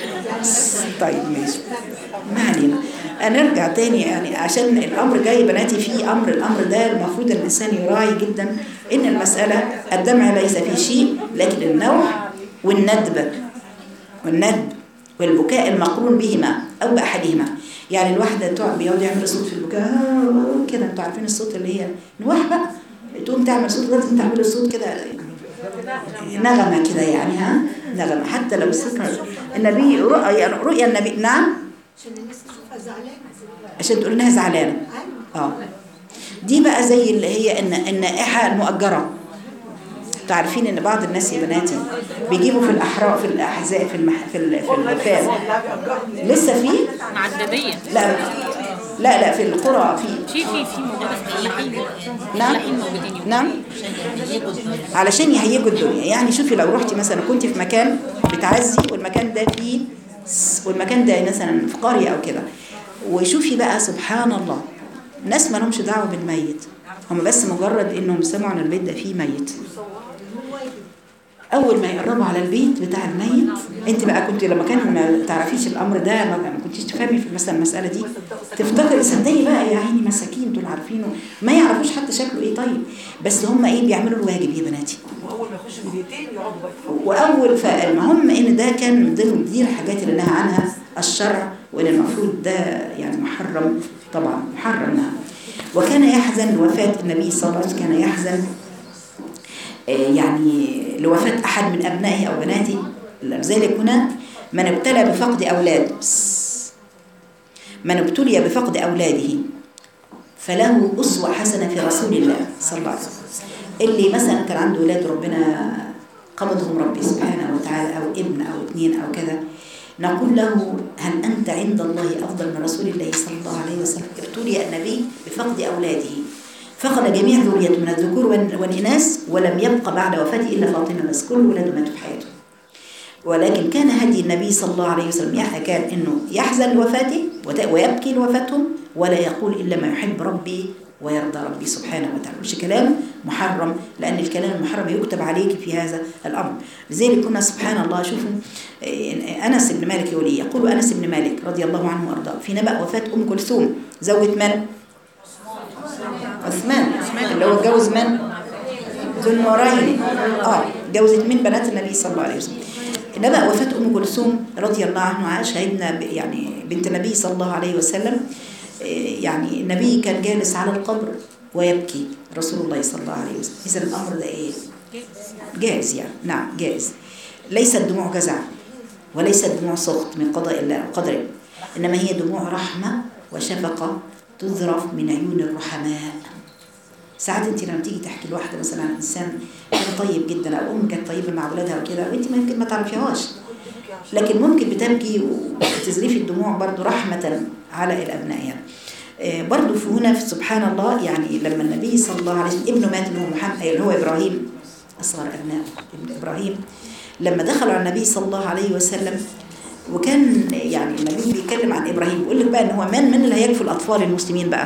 طيب ماشي ما علينا هنرجع تاني يعني عشان الامر جاي بناتي فيه امر الامر ده المفروض الانسان يراعي جدا ان المساله الدمع ليس فيه شيء لكن النوح والندب والندب والبكاء المقرون بهما او باحدهما يعني الواحده تقعد بيقعد يعمل صوت في البكاء آه، كده انتوا عارفين الصوت اللي هي نوح بقى تقوم تعمل صوت لازم تعمل الصوت كده نغمه كده يعني ها نغمه حتى لو الصوت النبي رؤيا رؤيا النبي نعم عشان الناس تشوفها زعلانه عشان تقول انها زعلانه ايوه اه دي بقى زي اللي هي ان النائحه المؤجره تعرفين ان بعض الناس يا بناتي بيجيبوا في الاحراء في الاحزاب في المح في ال- في الوفاه لسه في معدبية لا لا لا في القرى في في في في موجودة في الفلاحين نعم الفلاحين موجودين يوم نعم علشان يهيجوا الدنيا يعني شوفي لو رحتي مثلا كنت في مكان بتعزي والمكان ده فيه س- والمكان ده مثلا في قرية او كده وشوفي بقى سبحان الله ناس ما لهمش دعوه بالميت هم بس مجرد انهم سمعوا ان البيت ده فيه ميت اول ما يقربوا على البيت بتاع الميت انت بقى كنت لما كان ما تعرفيش الامر ده ما ما كنتيش تفهمي في مثلا المساله دي تفتكري صدقي بقى يا عيني مساكين دول عارفينه ما يعرفوش حتى شكله ايه طيب بس هم ايه بيعملوا الواجب يا بناتي واول ما يخشوا البيتين يقعدوا بقى يتفرجوا. واول فالمهم ان ده كان من ضمن دي الحاجات اللي نهى عنها الشرع وان المفروض ده يعني محرم طبعا محرم نعم وكان يحزن لوفاه النبي صلى الله عليه وسلم كان يحزن آه، يعني لوفاه احد من ابنائه او بناته لذلك هنا من ابتلى بفقد اولاده من ابتلي بفقد اولاده فله اسوه حسنه في رسول الله صلى الله عليه وسلم اللي مثلا كان عنده ولاد ربنا قبضهم ربي سبحانه وتعالى أو ابن أو اثنين أو كذا نقول له هل أنت عند الله أفضل من رسول الله صلى الله عليه وسلم ابتلي النبي بفقد أولاده فقد جميع ذريته من الذكور والن- والإناث ولم يبق بعد وفاته إلا فاطمة بس كل ولاده ماتوا في حياته ولكن كان هدي النبي صلى الله عليه وسلم يح- كان انه يحزن لوفاته وت- ويبكي لوفاتهم ولا يقول الا ما يحب ربي ويرضى ربي سبحانه وتعالى مش كلام محرم لان الكلام المحرم يكتب عليك في هذا الامر لذلك كنا سبحان الله شوفوا إيه، انس بن مالك يقول ايه يقول انس بن مالك رضي الله عنه وارضاه في نبأ وفاه ام كلثوم زوجة من؟ عثمان اللي هو اتجوز من؟ ذو النورين اه جوزت من بنات النبي صلى الله عليه وسلم انما وفاه ام كلثوم رضي الله عنها شهدنا ب- يعني بنت النبي صلى الله عليه وسلم إيه، يعني النبي كان جالس على القبر ويبكي رسول الله صلى الله عليه وسلم اذا الامر ده ايه جائز يعني نعم جائز ليست دموع جزع وليست دموع سخط من قضاء الله وقدره انما هي دموع رحمه وشفقه تذرف من عيون الرحماء ساعات انت لما تيجي تحكي لواحده مثلا عن انسان كان طيب جدا او ام كانت طيبه مع اولادها وكده وانت ممكن ما تعرفيهاش لكن ممكن بتبكي وتزرفي الدموع برضو رحمه على الابناء يعني آه، برضو في هنا في سبحان الله يعني لما النبي صلى الله عليه وسلم ابنه مات اللي هو محمد اللي هو ابراهيم اصغر ابنائه ابن ابراهيم لما دخلوا على النبي صلى الله عليه وسلم وكان يعني النبي بيتكلم عن ابراهيم بيقول لك بقى ان هو من من اللي هيكفل الاطفال المسلمين بقى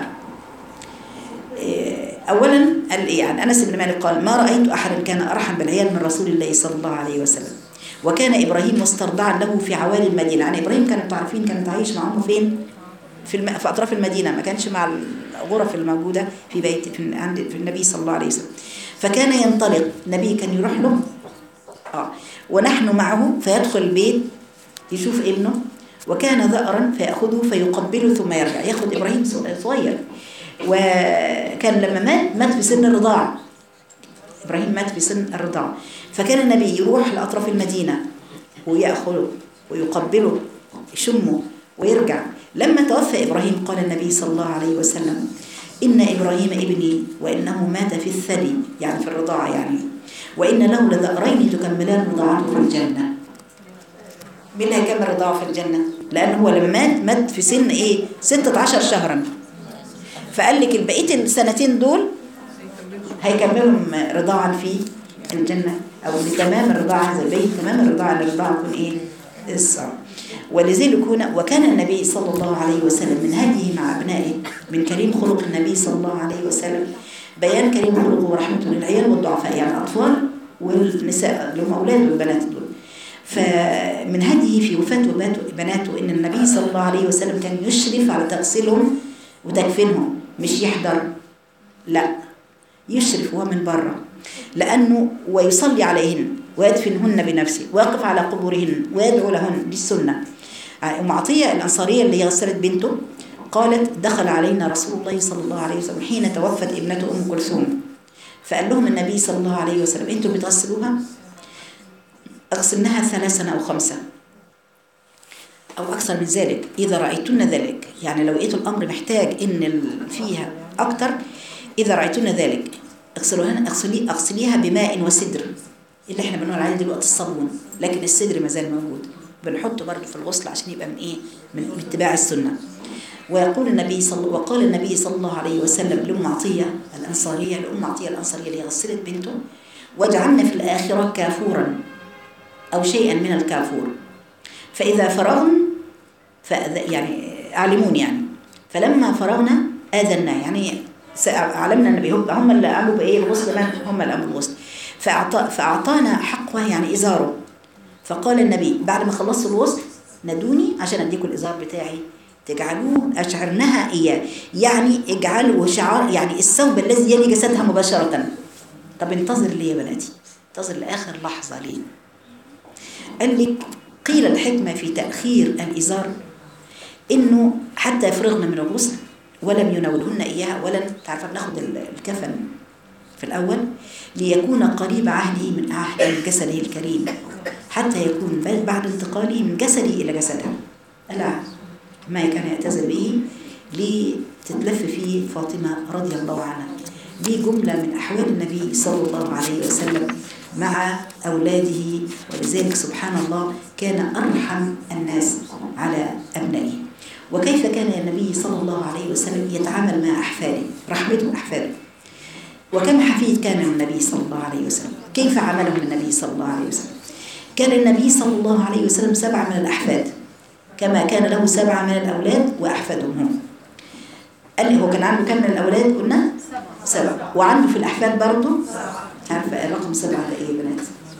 إيه، اولا قال إيه؟ يعني انس بن مالك قال ما رايت احدا كان ارحم بالعيال من رسول الله صلى الله عليه وسلم وكان ابراهيم مسترضعا له في عوالي المدينه يعني ابراهيم كانت تعرفين كانت عايش مع امه فين في الم... في اطراف المدينه ما كانش مع الغرف الموجوده في بيت في عند في النبي صلى الله عليه وسلم فكان ينطلق النبي كان يروح له اه ونحن معه فيدخل البيت يشوف ابنه وكان ذأرا فيأخذه فيقبله ثم يرجع ياخذ إبراهيم صغير وكان لما مات مات في سن الرضاعة إبراهيم مات في سن الرضاعة فكان النبي يروح لأطراف المدينة ويأخذه ويقبله يشمه ويرجع لما توفى إبراهيم قال النبي صلى الله عليه وسلم إن إبراهيم ابني وإنه مات في الثدي يعني في الرضاعة يعني وإن له لذأرين تكملان رضاعته في الجنة مين اللي هيكمل رضاعه في الجنة؟ لأن هو لما مات مات في سن إيه؟ 16 شهرا فقال لك بقية السنتين دول هيكملهم رضاعا في الجنة أو لتمام الرضاعة زي بيت تمام الرضاعة الرضاعة يكون إيه؟ الصعب ولذلك هنا وكان النبي صلى الله عليه وسلم من هديه مع أبنائه من كريم خلق النبي صلى الله عليه وسلم بيان كريم خلقه ورحمته للعيال والضعفاء يعني الأطفال والنساء اللي هم أولاده والبنات دول فمن هديه في وفاة وبات- بناته إن النبي صلى الله عليه وسلم كان يشرف على تغسيلهم وتكفينهم مش يحضر لا يشرف هو من بره لأنه ويصلي عليهن ويدفنهن بنفسه ويقف على قبورهن ويدعو لهن دي السنة أم عطية الأنصارية اللي هي غسلت بنته قالت دخل علينا رسول الله صلى الله عليه وسلم حين توفت ابنته أم كلثوم فقال لهم النبي صلى الله عليه وسلم انتم بتغسلوها اغسلناها ثلاثا أو خمسة أو أكثر من ذلك إذا رأيتن ذلك يعني لو لقيتوا الأمر محتاج إن ال- فيها أكثر إذا رأيتن ذلك اغسلوها اغسلي اغسليها بماء وسدر اللي احنا بنقول عليه دلوقتي الصابون لكن السدر ما زال موجود بنحطه برضه في الغسل عشان يبقى من ايه من من اتباع السنه ويقول النبي صلى وقال النبي صلى الله عليه وسلم لأم عطية الأنصارية لأم عطية الأنصارية اللي غسلت بنته واجعلنا في الآخرة كافورا أو شيئا من الكافور فإذا فرغن فأذ- يعني أعلمون يعني فلما فرغنا آذنا يعني س- علمنا النبي هم هم اللي قاموا بإيه الغسل من هم اللي قاموا بالغسل فأعطى فأعطانا حقوه يعني إزاره فقال النبي بعد ما خلصت الغسل نادوني عشان أديكم الإزار بتاعي تجعلوه أشعرنها إياه يعني اجعلوا شعار يعني الثوب الذي يلي جسدها مباشرة طب انتظر ليه يا بناتي انتظر لآخر لحظة ليه قال لك قيل الحكمة في تأخير الإزار إنه حتى يفرغن من الغسل ولم يناولهن إياها ولن تعرف بناخد ال- الكفن في الأول ليكون قريب عهده من عهد من جسده الكريم حتى يكون بعد- بعد انتقاله من جسده إلى جسدها ألا ما كان يعتزل به لتتلف فيه فاطمة رضي الله عنها دي جملة من أحوال النبي صلى الله عليه وسلم مع أولاده ولذلك سبحان الله كان أرحم الناس على أبنائه وكيف كان النبي صلى الله عليه وسلم يتعامل مع أحفاده رحمته أحفاده وكم حفيد كان النبي صلى الله عليه وسلم كيف عملهم النبي صلى الله عليه وسلم كان النبي صلى الله عليه وسلم سبعة من الأحفاد كما كان له سبعة من الأولاد وأحفادهم هم قال لي هو كان عنده كم من الأولاد قلنا سبعة وعنده في الأحفاد برضه عارفة الرقم سبعة ده إيه يا بنات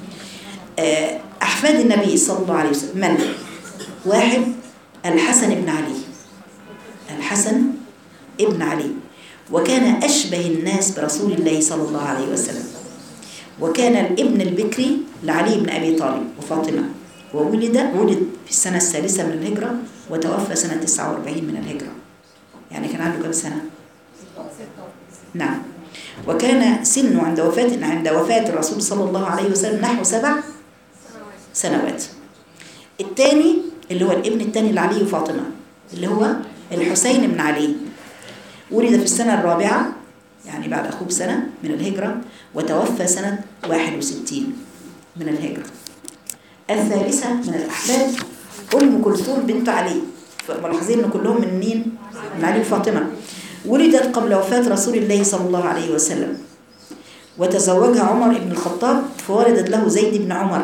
آه، أحفاد النبي صلى الله عليه وسلم من واحد الحسن بن علي الحسن ابن علي وكان أشبه الناس برسول الله صلى الله عليه وسلم وكان الابن البكري لعلي بن أبي طالب وفاطمة وولد ولد في السنة الثالثة من الهجرة وتوفى سنة 49 من الهجرة يعني كان عنده كم سنة؟ نعم وكان سنه عند وفاة عند وفاة الرسول صلى الله عليه وسلم نحو سبع سنوات الثاني اللي هو الابن الثاني لعلي وفاطمة اللي هو الحسين بن علي ولد في السنة الرابعة يعني بعد أخوه بسنة من الهجرة وتوفى سنة 61 من الهجرة الثالثة من الأحفاد أم كلثوم بنت علي ملاحظين إن كلهم من مين؟ من علي وفاطمة ولدت قبل وفاة رسول الله صلى الله عليه وسلم وتزوجها عمر بن الخطاب فولدت له زيد بن عمر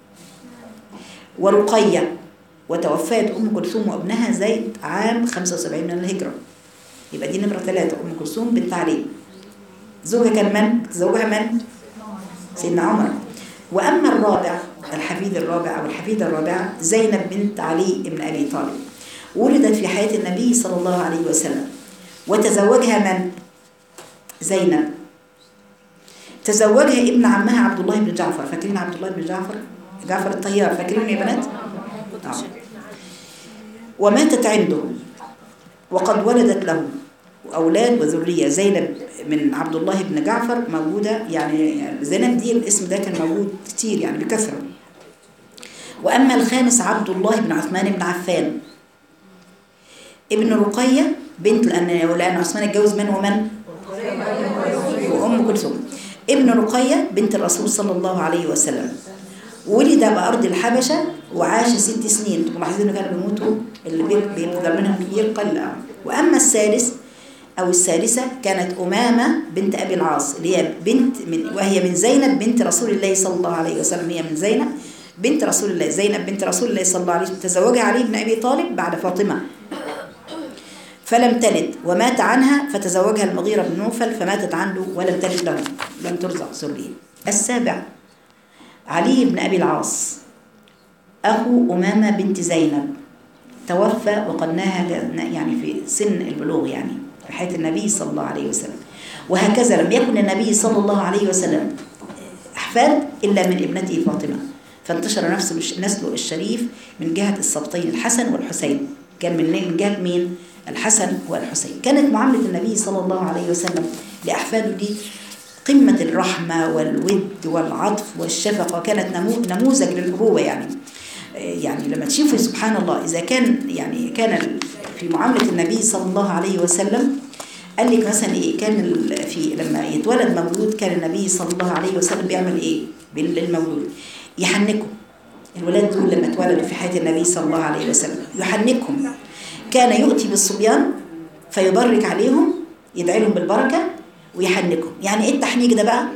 ورقية وتوفيت أم كلثوم وابنها زيد عام 75 من الهجرة يبقى دي نمرة ثلاثة أم كلثوم بنت علي زوجها كان من؟ زوجها من؟ سيدنا عمر وأما الرابع الحفيد الرابع أو الحفيدة الرابعة زينب بنت علي بن أبي طالب ولدت في حياة النبي صلى الله عليه وسلم وتزوجها من؟ زينب تزوجها ابن عمها عبد الله بن جعفر فاكرين عبد الله بن جعفر؟ جعفر الطيار فاكرين يا بنات؟ آه. وماتت عنده وقد ولدت له أولاد وذرية زينب من عبد الله بن جعفر موجودة يعني زينب دي الاسم ده كان موجود كتير يعني بكثرة وأما الخامس عبد الله بن عثمان بن عفان ابن رقية بنت لأن لأن عثمان اتجوز من ومن؟ وأم كلثوم ابن رقية بنت الرسول صلى الله عليه وسلم ولد بأرض الحبشة وعاش ست سنين انتم ملاحظين انه كانوا بيموتوا اللي بي- بيفضل منهم كتير قل أوي. وأما الثالث أو الثالثة كانت أمامة بنت أبي العاص اللي هي بنت من وهي من زينب بنت رسول الله صلى الله عليه وسلم هي من زينب بنت رسول الله زينب بنت رسول الله صلى الله عليه وسلم تزوجها علي بن أبي طالب بعد فاطمة فلم تلد ومات عنها فتزوجها المغيرة بن نوفل فماتت عنه ولم تلد له لم ترزق ذرية السابع علي بن أبي العاص أخو أمامة بنت زينب توفى وقدناها يعني في سن البلوغ يعني في حياة النبي صلى الله عليه وسلم وهكذا لم يكن النبي صلى الله عليه وسلم أحفاد إلا من ابنته فاطمة فانتشر نفس نسله الشريف من جهة السبطين الحسن والحسين كان من من جهة مين؟ الحسن والحسين كانت معاملة النبي صلى الله عليه وسلم لأحفاده دي قمة الرحمة والود والعطف والشفقة كانت نمو- نموذج للأبوة يعني يعني لما تشوفي سبحان الله إذا كان يعني كان ال- في معاملة النبي صلى الله عليه وسلم قال لك مثلا إيه كان ال- في لما يتولد مولود كان النبي صلى الله عليه وسلم بيعمل إيه بال- للمولود يحنكه الولاد دول لما اتولدوا في حياة النبي صلى الله عليه وسلم يحنكهم كان يؤتي بالصبيان فيبرك عليهم يدعي لهم بالبركة ويحنكهم يعني ايه التحنيك ده بقى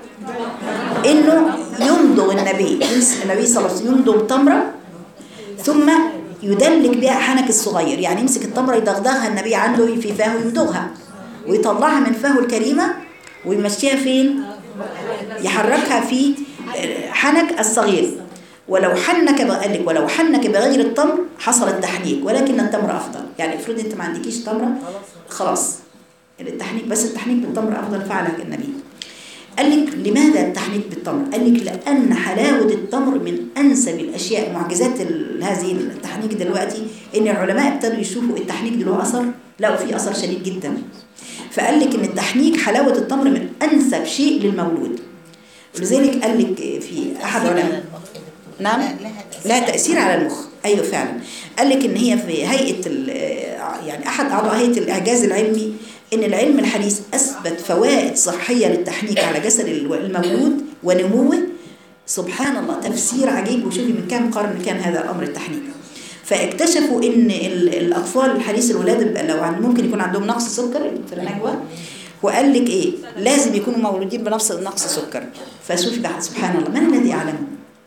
انه يمضغ النبي النبي صلى الله عليه وسلم يمضغ تمره ثم يدلك بها حنك الصغير يعني يمسك التمره يدغدغها النبي عنده في فاه ويمضغها ويطلعها من فاه الكريمه ويمشيها فين يحركها في حنك الصغير ولو حنك قال لك ولو حنك بغير التمر حصل التحنيك ولكن التمر افضل يعني افرض انت ما عندكيش تمره خلاص التحنيك بس التحنيك بالتمر افضل فعله النبي قال لك لماذا التحنيك بالتمر قال لك لان حلاوه التمر من انسب الاشياء معجزات ال- هذه التحنيك دلوقتي ان العلماء ابتدوا يشوفوا التحنيك ده له اثر لقوا فيه اثر شديد جدا فقال لك ان التحنيك حلاوه التمر من انسب شيء للمولود ولذلك قال لك في احد علماء نعم لها تأثير على المخ أيوة فعلا قال لك إن هي في هيئة ال- يعني أحد أعضاء هيئة الإعجاز العلمي إن العلم الحديث أثبت فوائد صحية للتحنيك على جسد الو- المولود ونموه سبحان الله تفسير عجيب وشوفي من كام قرن كان هذا الأمر التحنيك فاكتشفوا ان ال- الاطفال الحديث الولاده لو عن- ممكن يكون عندهم نقص سكر في النجوى وقال لك ايه لازم يكونوا مولودين بنفس نقص سكر فشوفي بقى سبحان الله من الذي يعلمه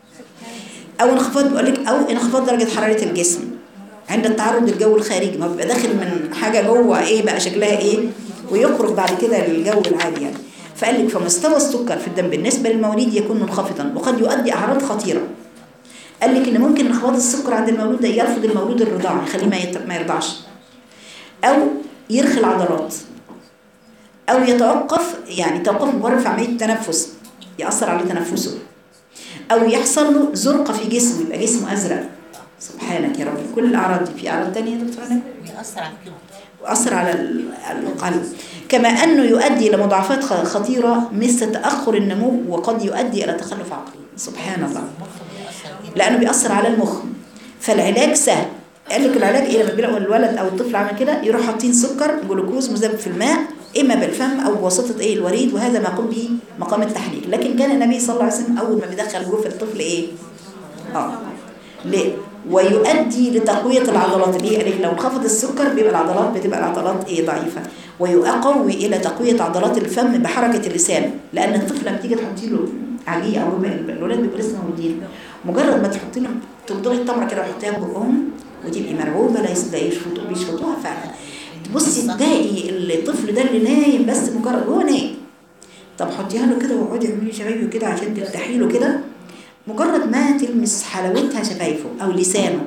او انخفاض بقول لك او انخفاض درجه حراره الجسم عند التعرض للجو الخارجي ما بيبقى داخل من حاجه جوه ايه بقى شكلها ايه ويخرج بعد كده للجو العادي يعني فقال لك فمستوى السكر في الدم بالنسبه للمواليد يكون منخفضا وقد يؤدي اعراض خطيره قال لك ان ممكن انخفاض السكر عند المولود ده يرفض المولود الرضاعه يخليه ما يت- ما يرضعش او يرخي العضلات او يتوقف يعني توقف مجرد في عمليه التنفس ياثر على تنفسه او يحصل له زرقه في جسمه يبقى جسمه ازرق سبحانك يا رب كل الاعراض دي في اعراض تانية يا دكتور هنا بيأثر على الكبد وأثر على ال- القلب كما أنه يؤدي إلى مضاعفات خ- خطيرة مثل تأخر النمو وقد يؤدي إلى تخلف عقلي سبحان الله لأنه بيأثر على المخ فالعلاج سهل قال لك العلاج ايه لما بيلاقوا الولد او الطفل عمل كده يروح حاطين سكر جلوكوز مذاب في الماء اما بالفم او بواسطه ايه الوريد وهذا ما يقوم به مقام التحليل لكن كان النبي صلى الله عليه وسلم اول ما بيدخل جوف الطفل ايه اه ليه ويؤدي لتقويه العضلات ليه قال لك لو انخفض السكر بيبقى العضلات بتبقى العضلات ايه ضعيفه ويقوي الى تقويه عضلات الفم بحركه اللسان لان الطفل لما تيجي تحطي له عجيه او الولاد بيبقوا لسه مولودين مجرد ما تحطي لهم تمضغي التمره كده وتحطيها في بقهم وتبقي مرعوبه لا يس- لا يشفطوا بيشفطوها فعلا تبصي تلاقي الطفل ده اللي نايم بس مجرد هو نايم طب حطيها له كده واقعدي اعملي شفايفه كده عشان تفتحي له كده مجرد ما تلمس حلاوتها شفايفه او لسانه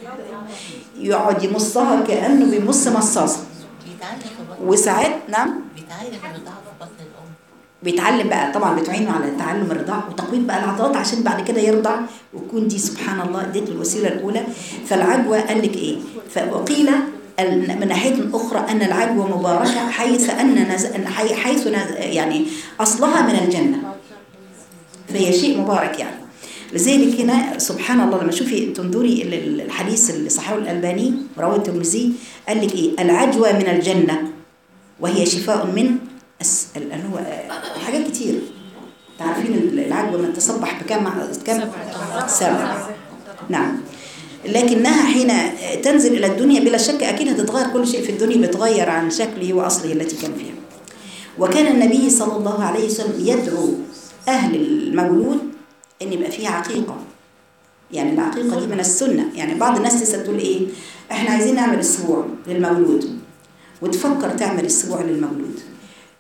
يقعد يمصها كانه بيمص مصاصه بيتعلم في بطن وساعات نعم بيتعلم الرضاعة في بطن الأم بيتعلم بقى طبعا بتعينه على تعلم الرضاعة وتقوية بقى العضلات عشان بعد كده يرضع ويكون دي سبحان الله اديته الوسيلة الأولى فالعجوة قال لك إيه وقيل ال- من ناحية أخرى أن العجوة مباركة حيث أن نز... أن حي- حيث نز... يعني أصلها من الجنة فهي شيء مبارك يعني لذلك هنا سبحان الله لما شوفي تنظري ال- ال- الحديث اللي صححه الألباني رواه الترمذي قال لك إيه العجوة من الجنة وهي شفاء من الس- ال- اللي هو آه، حاجات كتير تعرفين ال- العجوة من تصبح بكم كم سبع نعم لكنها حين تنزل إلى الدنيا بلا شك أكيد هتتغير كل شيء في الدنيا بيتغير عن شكله وأصله التي كان فيها وكان النبي صلى الله عليه وسلم يدعو أهل المولود أن يبقى فيها عقيقة يعني العقيقة دي من السنة يعني بعض الناس لسه تقول إيه إحنا عايزين نعمل أسبوع للمولود وتفكر تعمل أسبوع للمولود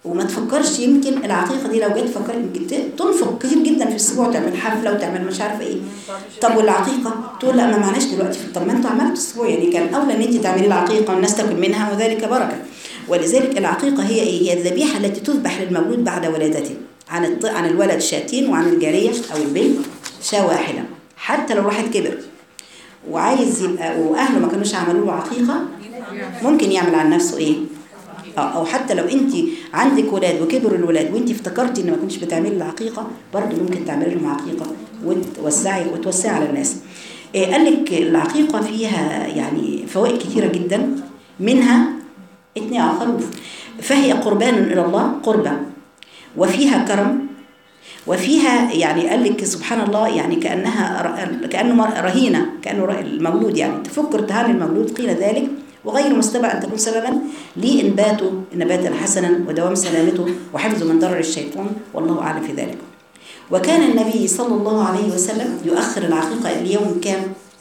وما تفكرش يمكن العقيقه دي لو جت فكر يمكن ت- تنفق كتير جدا في الاسبوع تعمل حفله وتعمل مش عارفه ايه طب والعقيقه تقول لا ما معناش دلوقتي طب ما انتوا عملتوا اسبوع يعني كان اولى ان انت تعملي العقيقه والناس تاكل منها وذلك بركه ولذلك العقيقه هي ايه هي الذبيحه التي تذبح للمولود بعد ولادته عن الط... عن الولد شاتين وعن الجاريه او البنت شاة واحده حتى لو واحد كبر وعايز يبقى واهله ما كانوش عملوا له عقيقه ممكن يعمل عن نفسه ايه اه او حتى لو انت عندك ولاد وكبروا الولاد وانت افتكرتي ان ما كنتش بتعملي العقيقه برضه ممكن تعملي لهم عقيقه وتوسعي وتوسعي على الناس إيه قال لك العقيقه فيها يعني فوائد كثيره جدا منها اثنين خروف فهي قربان الى الله قربه وفيها كرم وفيها يعني قال لك سبحان الله يعني كانها ر- كانه مر- رهينه كانه ر- المولود يعني تفك ارتهان المولود قيل ذلك وغير مستبع ان تكون سببا لانباته نباتا حسنا ودوام سلامته وحفظه من ضرر الشيطان والله اعلم في ذلك. وكان النبي صلى الله عليه وسلم يؤخر العقيقه اليوم كام؟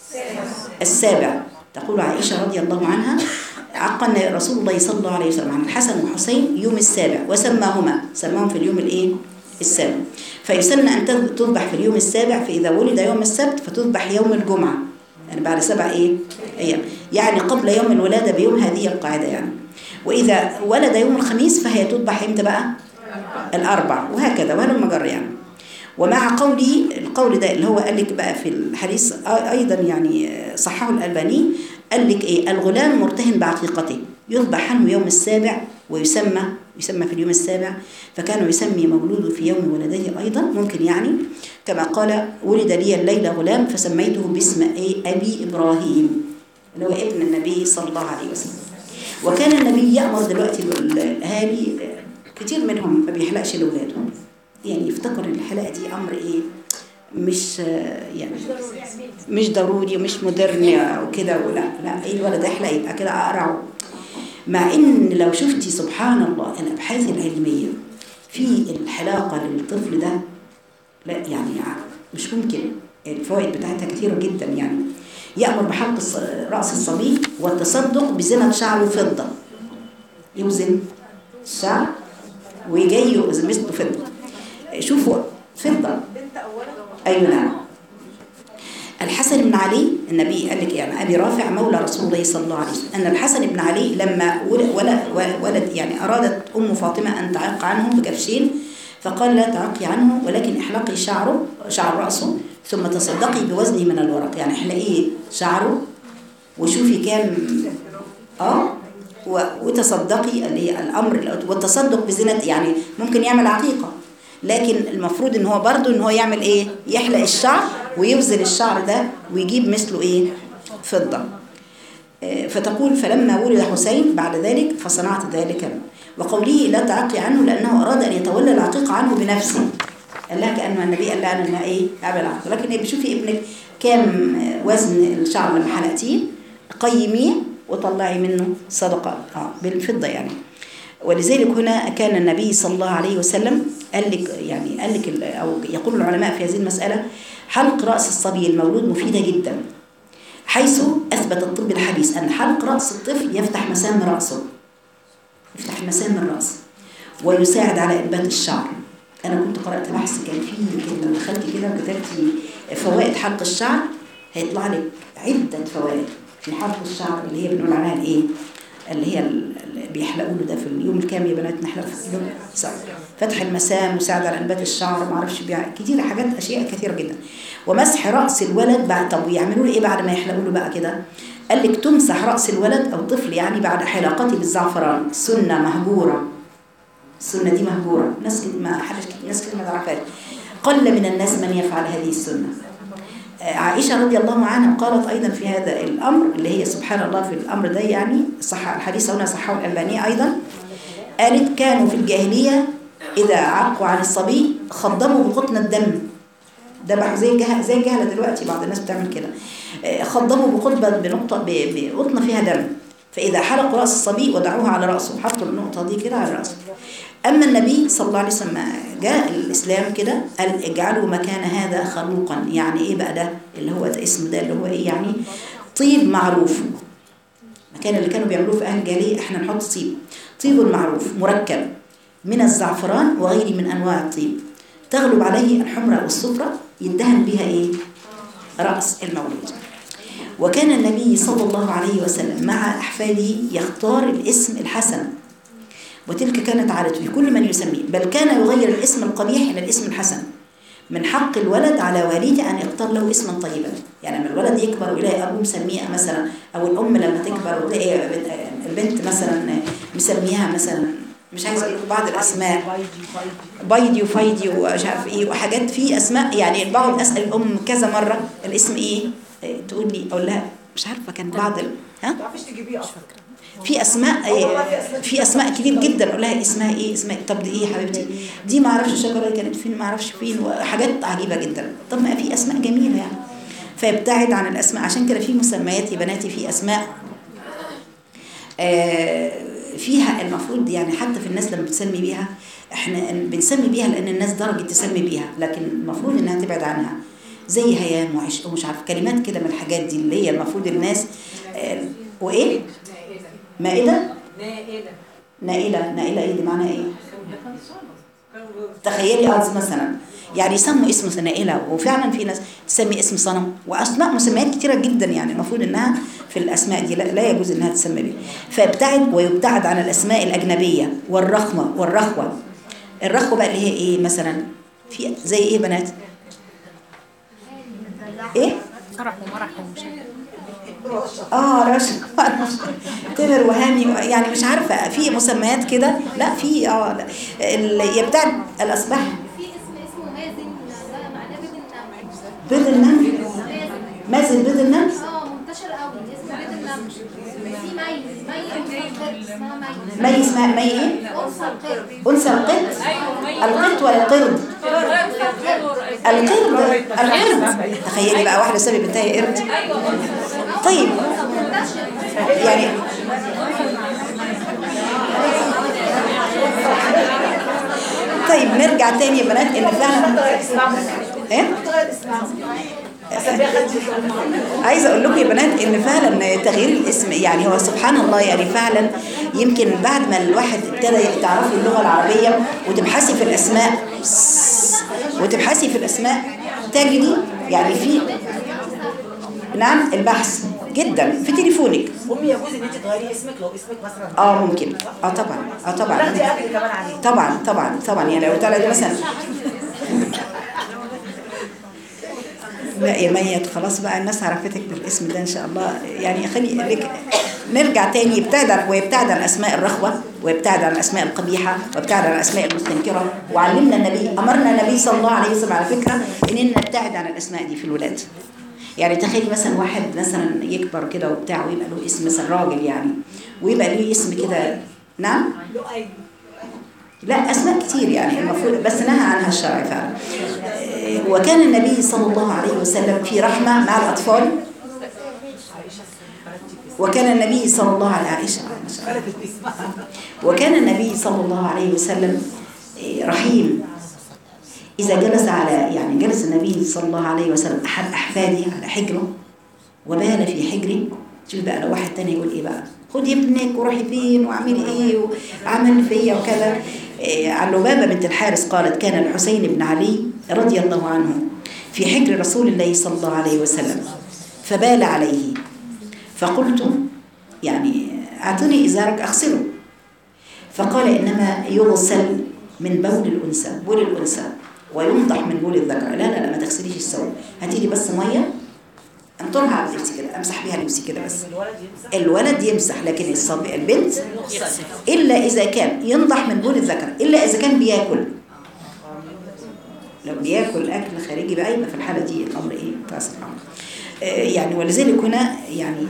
السابع تقول عائشه رضي الله عنها عقن رسول الله صلى الله عليه وسلم عن الحسن والحسين يوم السابع وسماهما سماهم في اليوم الايه؟ السابع فيسن ان تذ- تذبح في اليوم السابع فاذا ولد يوم السبت فتذبح يوم الجمعه يعني بعد سبع ايه؟ ايام يعني قبل يوم الولاده بيوم هذه القاعده يعني واذا ولد يوم الخميس فهي تذبح امتى بقى؟ الاربع وهكذا وهذا المجر يعني ومع قولي القول ده اللي هو قال لك بقى في الحديث آ- ايضا يعني آه، صححه الالباني قال لك ايه الغلام مرتهن بعقيقته يذبح عنه يوم السابع ويسمى يسمى في اليوم السابع فكان يسمي مولوده في يوم ولادته ايضا ممكن يعني كما قال ولد لي الليله غلام فسميته باسم ايه ابي ابراهيم اللي هو ابن النبي صلى الله عليه وسلم وكان النبي يامر دلوقتي الاهالي آه، كتير منهم ما بيحلقش لاولاده يعني يفتكر ان الحلاقه دي امر ايه مش آه، يعني مش ضروري ومش مودرن وكده ولا لا ايه الولد يحلق يبقى كده اقرع مع ان لو شفتي سبحان الله الابحاث العلميه في الحلاقه للطفل ده لا يعني مش ممكن الفوائد بتاعتها كثيره جدا يعني يامر بحلق الص- راس الصبي والتصدق بزنه شعره فضه يوزن الشعر ويجي يوزن مثله فضه شوفوا فضه بنت اولا أيوة نعم الحسن بن علي النبي قال لك يعني أبي رافع مولى رسول الله صلى الله عليه وسلم أن الحسن بن علي لما ولد, ولد, ولد يعني أرادت أم فاطمة أن تعق عنه بكبشين فقال لا تعقي عنه ولكن احلقي شعره شعر رأسه ثم تصدقي بوزنه من الورق يعني احلقيه شعره وشوفي كام اه و- وتصدقي اللي هي الامر والتصدق بزينه يعني ممكن يعمل عقيقه لكن المفروض ان هو برضو ان هو يعمل ايه يحلق الشعر ويبذل الشعر ده ويجيب مثله ايه فضه آه، فتقول فلما ولد حسين بعد ذلك فصنعت ذلك وقوله لا تعقي عنه لانه اراد ان يتولى العقيقه عنه بنفسه قال لها كان النبي قال لها انا ايه اعمل عقيقه لكن هي بتشوفي ابنك كام آه، وزن الشعر لما حلقتيه قيميه وطلعي منه صدقه اه بالفضه يعني ولذلك هنا كان النبي صلى الله عليه وسلم قال لك يعني قال لك ال- او يقول العلماء في هذه المساله حلق راس الصبي المولود مفيده جدا حيث اثبت الطب الحديث ان حلق راس الطفل يفتح مسام راسه يفتح مسام الراس ويساعد على انبات الشعر انا كنت قرات بحث كان فيه كده لو دخلتي كده وكتبتي فوائد حلق الشعر هيطلع لك عده فوائد في حلق الشعر اللي هي بنقول عليها الايه اللي هي ال- اللي بيحلقوا له ده في اليوم الكام يا بنات نحلق في اليوم صح. فتح المسام مساعد على انبات الشعر ما اعرفش بيع كتير حاجات اشياء كثيره جدا ومسح راس الولد بعد طب يعملوا له ايه بعد ما يحلقوا له بقى كده قال لك تمسح راس الولد او الطفل يعني بعد حلاقته بالزعفران سنه مهجوره السنه دي مهجوره ناس كتير ما حدش كتير ناس كتير ما تعرفهاش قل من الناس من يفعل هذه السنه آه، عائشة رضي الله عنها قالت أيضا في هذا الأمر اللي هي سبحان الله في الأمر ده يعني صح الحديث هنا صححه الألباني أيضا قالت كانوا في الجاهلية إذا عقوا عن الصبي خضبوا بقطن الدم ذبحوا زي الجهل زي الجهله دلوقتي بعض الناس بتعمل كده آه، خضبوا بقطبه بنقطه ب- بقطنه فيها دم فاذا حلقوا راس الصبي وضعوها على راسه حطوا النقطه دي كده على راسه اما النبي صلى الله عليه وسلم ما جاء الاسلام كده قال اجعلوا مكان هذا خلوقا يعني ايه بقى ده اللي هو ده اسم ده اللي هو ايه يعني طيب معروف المكان اللي كانوا بيعملوه في اهل الجاهليه احنا نحط طيب طيب معروف مركب من الزعفران وغيره من أنواع الطيب تغلب عليه الحمرة والصفرة يدهن بها إيه؟ رأس المولود وكان النبي صلى الله عليه وسلم مع أحفاده يختار الاسم الحسن وتلك كانت عادته في كل من يسميه بل كان يغير الاسم القبيح إلى الاسم الحسن من حق الولد على والده أن يختار له اسما طيبا يعني لما الولد يكبر ويلاقي أبوه مسميه مثلا أو الأم لما تكبر وتلاقي البنت مثلا مسميها مثلا مش عايزه اقول لكم بعض الاسماء بايدي وفايدي ومش عارف ايه وحاجات في اسماء يعني بقعد اسال الام كذا مره الاسم ايه إيه، تقول لي اقول لها مش عارفه كان بعض ال... ها ما تعرفيش تجيبيه اصلا في اسماء إيه، في اسماء كتير جدا اقول لها اسمها ايه اسمها إيه؟ طب دي ايه يا حبيبتي دي ما اعرفش الشجره دي كانت فين ما اعرفش فين وحاجات عجيبه جدا طب ما في اسماء جميله يعني فيبتعد عن الاسماء عشان كده في مسميات يا بناتي في اسماء آه، فيها المفروض يعني حتى في الناس لما بتسمي بيها احنا بنسمي بيها لان الناس درجه تسمي بيها لكن المفروض انها تبعد عنها زي هيام وعشق ومش عارف كلمات كده من الحاجات دي اللي هي المفروض الناس آه، وايه مائده نائلة نائله نائله ايه دي معناها ايه تخيلي اه مثلا يعني يسموا اسم نائله وفعلا في ناس تسمي اسم صنم واسماء مسميات كتيره جدا يعني المفروض انها في الاسماء دي لا, لا يجوز انها تسمى بها فابتعد ويبتعد عن الاسماء الاجنبيه والرخمه والرخوه الرخوه بقى اللي هي ايه مثلا في زي ايه بنات ايه فرح ومرح ومش اه رشا تمر وهامي يعني مش عارفه في مسميات كده لا في اه لا. ال- يبتعد الاصبح في اسم اسمه مازن ده معناه بيض النمل بيض النمل مازن مازن بيض النمل اه منتشر قوي اسمه بيض النمل في مي مي انثى اسمها مي مي اسمها مي ايه انثى القرد انثى القط القط ولا القرد القرد القرد تخيلي بقى واحده سابت بنتها قرد طيب منتشر يعني طيب نرجع تاني يا بنات ان فعلا ايه تغير اسمها اسميها خدي عايزه اقول لكم يا بنات ان فعلا تغيير الاسم يعني هو سبحان الله يعني فعلا يمكن بعد ما الواحد ابتدى تعرفي اللغه العربيه وتبحثي في الاسماء وتبحثي في الاسماء تجدي يعني في نعم البحث جدا في تليفونك امي يجوز ان انت تغيري اسمك لو اسمك مثلا اه ممكن اه طبعا اه طبعا تاخدي اكل كمان عليه طبعا طبعا طبعا يعني لو طلعت مثلا لا يا ميت خلاص بقى الناس عرفتك بالاسم ده ان شاء الله يعني خلي لك نرجع تاني يبتعد عن ويبتعد عن اسماء الرخوه ويبتعد عن الاسماء القبيحه ويبتعد عن الاسماء المستنكره وعلمنا النبي امرنا النبي صلى الله عليه وسلم على فكره اننا نبتعد عن الاسماء دي في الولاد يعني تخيلي مثلا واحد مثلا يكبر كده وبتاع ويبقى له اسم مثلا راجل يعني ويبقى له اسم كده نعم لؤي لا أسماء كتير يعني المفروض بس نهى عنها الشرع فعلا آه، وكان النبي صلى الله عليه وسلم في رحمة مع الأطفال وكان النبي صلى الله عليه عائشة ما شاء الله. خلفت اسمها وكان النبي صلى الله عليه وسلم آه، رحيم إذا جلس على يعني جلس النبي صلى الله عليه وسلم أحد أحفاده على حجره وبال في حجري شوف بقى لو واحد تاني يقول إيه بقى خدي ابنك وروحي فين واعملي إيه وعمل فيا وكذا إيه، عن لبابة بنت الحارس قالت كان الحسين بن علي رضي الله عنه في حجر رسول الله صلى الله عليه وسلم فبال عليه فقلت يعني أعطني إزارك أغسله فقال إنما يغسل من بول الأنثى بول الأنثى وينضح من بول الذكر لا لا لا ما تغسليش الثوب هاتي لي بس مية انطرها على لبسي كده امسح بيها لبسي كده بس الولد يمسح الولد يمسح لكن الصبي البنت إلا إذا كان ينضح من بول الذكر إلا إذا كان بياكل لو بياكل أكل خارجي بقى يبقى في الحالة دي الأمر إيه فاسد الأمر آه، يعني ولذلك هنا يعني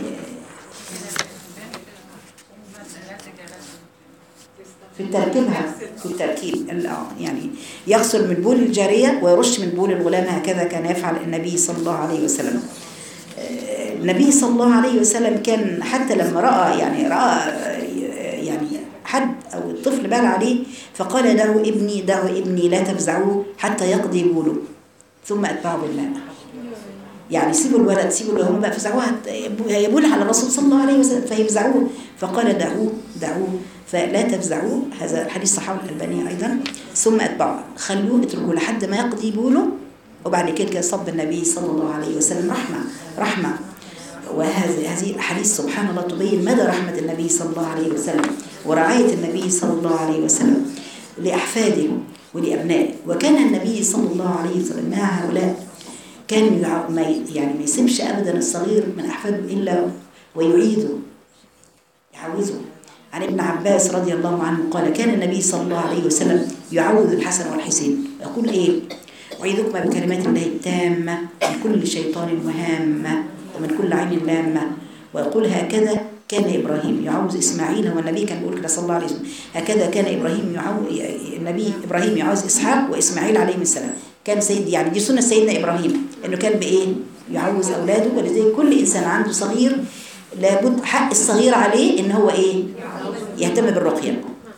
في تركيبها في التركيب ال- آه، يعني يغسل من بول الجارية ويرش من بول الغلام هكذا كان يفعل النبي صلى الله عليه وسلم آه، النبي صلى الله عليه وسلم كان حتى لما رأى يعني رأى آه، يعني حد أو الطفل بال عليه فقال له ابني دعوا ابني لا تفزعوه حتى يقضي بوله ثم أتبعه بالماء يعني سيبوا الولد سيبوا اللي هم بقى فزعوها يبول على الرسول صلى الله عليه وسلم فيفزعوه فقال دعوه دعوه فلا تفزعوه هذا الحديث صححه الألباني أيضا ثم أتبعوه خلوه اتركوه لحد ما يقضي بوله وبعد كده كده صب النبي صلى الله عليه وسلم رحمة رحمة وهذه هذه الأحاديث سبحان الله تبين مدى رحمة النبي صلى الله عليه وسلم ورعاية النبي صلى الله عليه وسلم لأحفاده ولأبنائه وكان النبي صلى الله عليه وسلم مع هؤلاء كان يع- ما ي- يعني ما يسيبش أبدا الصغير من أحفاده إلا ويعيده يعوزه عن ابن عباس رضي الله عنه قال كان النبي صلى الله عليه وسلم يعوذ الحسن والحسين يقول ايه أعيذكما بكلمات الله التامة من كل شيطان وهامة ومن كل عين لامة ويقول هكذا كان إبراهيم يعوذ إسماعيل هو النبي كان بيقول كده صلى الله عليه وسلم هكذا كان إبراهيم يعوذ النبي إبراهيم يعوذ إسحاق وإسماعيل عليهم السلام كان سيد يعني دي سنة سيدنا إبراهيم إنه كان بإيه يعوذ أولاده ولذلك كل إنسان عنده صغير لابد حق الصغير عليه إن هو إيه يهتم بالرقية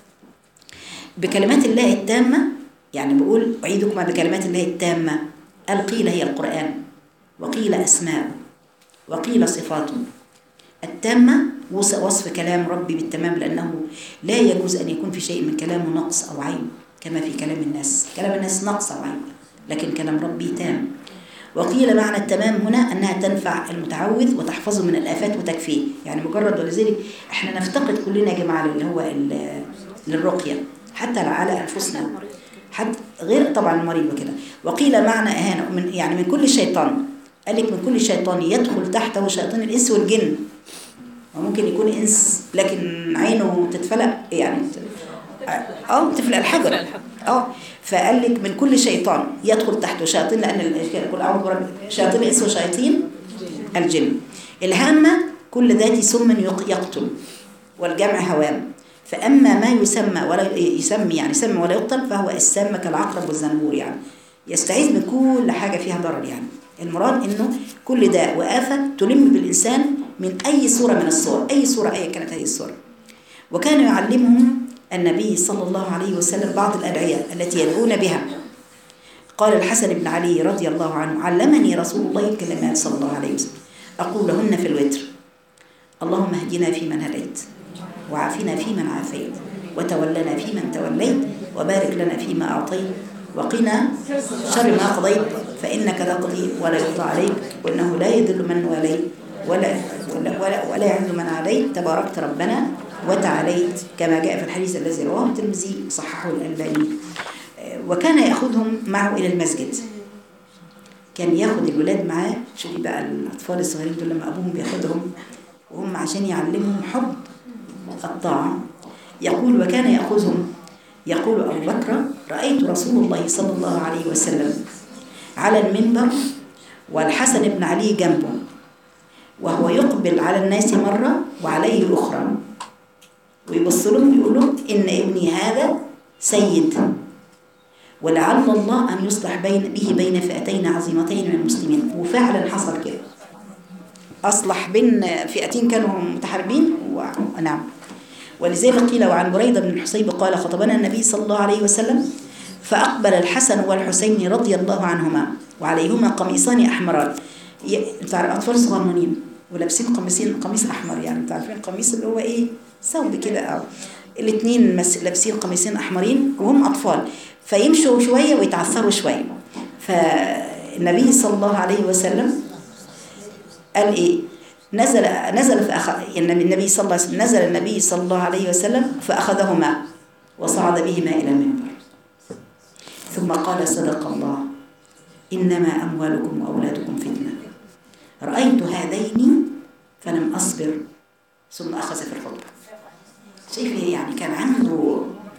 بكلمات الله التامة يعني بقول أعيدكما بكلمات الله التامة قال قيل هي القرآن وقيل أسماء وقيل صفاته التامة وص- وصف كلام ربي بالتمام لأنه لا يجوز أن يكون في شيء من كلامه نقص أو عيب كما في كلام الناس كلام الناس نقص أو عيب لكن كلام ربي تام وقيل معنى التمام هنا أنها تنفع المتعوذ وتحفظه من الآفات وتكفيه يعني مجرد ولذلك احنا نفتقد كلنا يا جماعة اللي هو ال- للرقية حتى على أنفسنا حتى غير طبعا المريض وكده وقيل معنى إهانة من يعني من كل شيطان قال لك من كل شيطان يدخل تحته شياطين الإنس والجن وممكن يكون إنس لكن عينه تتفلق يعني اه تفلق الحجر اه فقال لك من كل شيطان يدخل تحته شياطين لان ال- كل اعوذ برب شياطين الانس وشياطين الجن الهامه كل ذات سم يق- يقتل والجمع هوام فاما ما يسمى ولا يسمي يعني يسمى ولا يقتل فهو السام كالعقرب والزنبور يعني يستعيذ من كل حاجه فيها ضرر يعني المراد انه كل داء وافه تلم بالانسان من اي صوره من الصور اي صوره ايا كانت هذه الصوره وكان يعلمهم النبي صلى الله عليه وسلم بعض الأدعية التي يدعون بها قال الحسن بن علي رضي الله عنه علمني رسول الله الكلمات صلى الله عليه وسلم أقولهن في الوتر اللهم اهدنا فيمن هديت وعافنا فيمن عافيت وتولنا فيمن توليت وبارك لنا فيما أعطيت وقنا شر ما قضيت فإنك تقضي ولا يقضى عليك وإنه لا يذل من واليت ولا ولا ولا, ولا يعز من عليك تباركت ربنا وتعاليت كما جاء في الحديث الذي رواه الترمذي صححه الألباني آه، وكان يأخذهم معه إلى المسجد كان ياخد الولاد معاه شوفي بقى الأطفال الصغيرين دول لما أبوهم بياخدهم وهم عشان يعلمهم حب الطاعة يقول وكان يأخذهم يقول أبو بكر رأيت رسول الله صلى الله عليه وسلم على المنبر والحسن بن علي جنبه وهو يقبل على الناس مرة وعليه الأخرى ويبص لهم ويقول لهم إن ابني هذا سيد ولعل الله أن يصلح بين به بين فئتين عظيمتين من المسلمين وفعلا حصل كده أصلح بين فئتين كانوا متحاربين ونعم ولذلك قيل وعن بريدة بن الحصيب قال خطبنا النبي صلى الله عليه وسلم فأقبل الحسن والحسين رضي الله عنهما وعليهما قميصان أحمران ي- انت عارف أطفال صغننين ولابسين قميصين قميص أحمر يعني انت عارفين القميص اللي هو إيه ثوب كده أو الاثنين مس- لابسين قميصين أحمرين وهم أطفال فيمشوا شوية ويتعثروا شوية فالنبي صلى الله عليه وسلم قال ايه نزل نزل فأخ... يعني النبي صلى الله عليه وسلم نزل النبي صلى الله عليه وسلم فأخذهما وصعد بهما إلى المنبر ثم قال صدق الله إنما أموالكم وأولادكم فتنة رأيت هذين فلم أصبر ثم أخذ في الخطبة شايفه يعني كان عنده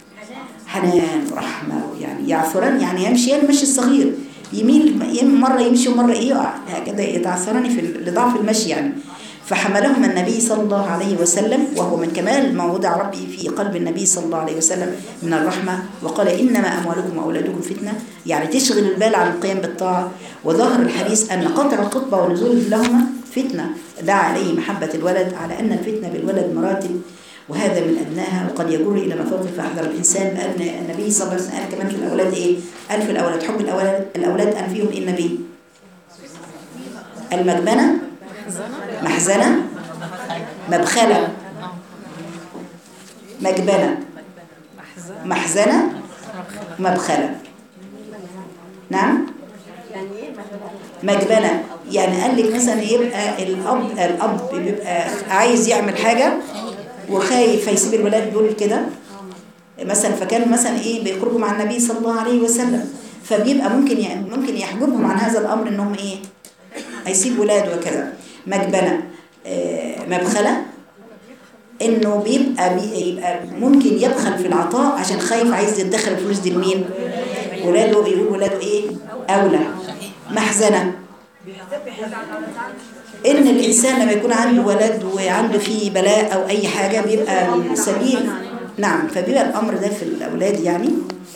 حنان ورحمة يعني يعثران يعني يمشي المشي الصغير يميل يم- مرة يمشي ومرة إيه يقع هكذا يتعثران في ال- لضعف المشي يعني فحملهما النبي صلى الله عليه وسلم وهو من كمال ما وضع ربي في قلب النبي صلى الله عليه وسلم من الرحمة وقال إنما أموالكم وأولادكم فتنة يعني تشغل البال عن القيام بالطاعة وظهر الحديث أن قطع الخطبة ونزول لهما فتنة دعا عليه محبة الولد على أن الفتنة بالولد مراتب وهذا من أدناها وقد يجر إلى مفوق فأحذر الإنسان لأن النبي صلى الله عليه وسلم قال كمان في الأولاد إيه؟ قال في الأولاد حب الأولاد الأولاد قال فيهم إيه النبي؟ المجبنة محزنة مبخلة مجبنة محزنة مبخلة نعم مجبنة يعني قال لك مثلا يبقى الأب الأب بيبقى عايز يعمل حاجة وخايف فيسيب الولاد دول كده مثلا فكان مثلا ايه بيخرجوا مع النبي صلى الله عليه وسلم فبيبقى ممكن ي- ممكن يحجبهم عن هذا الامر انهم ايه هيسيب ولاده وكذا مجبنه آه، مبخله انه بيبقى بيبقى ممكن يبخل في العطاء عشان خايف عايز يدخر الفلوس دي لمين ولاده يقول ولاده ايه اولى محزنه ان الانسان لما يكون عنده ولد وعنده فيه بلاء او اي حاجه بيبقى سبيل نعم فبيبقى الامر ده في الاولاد يعني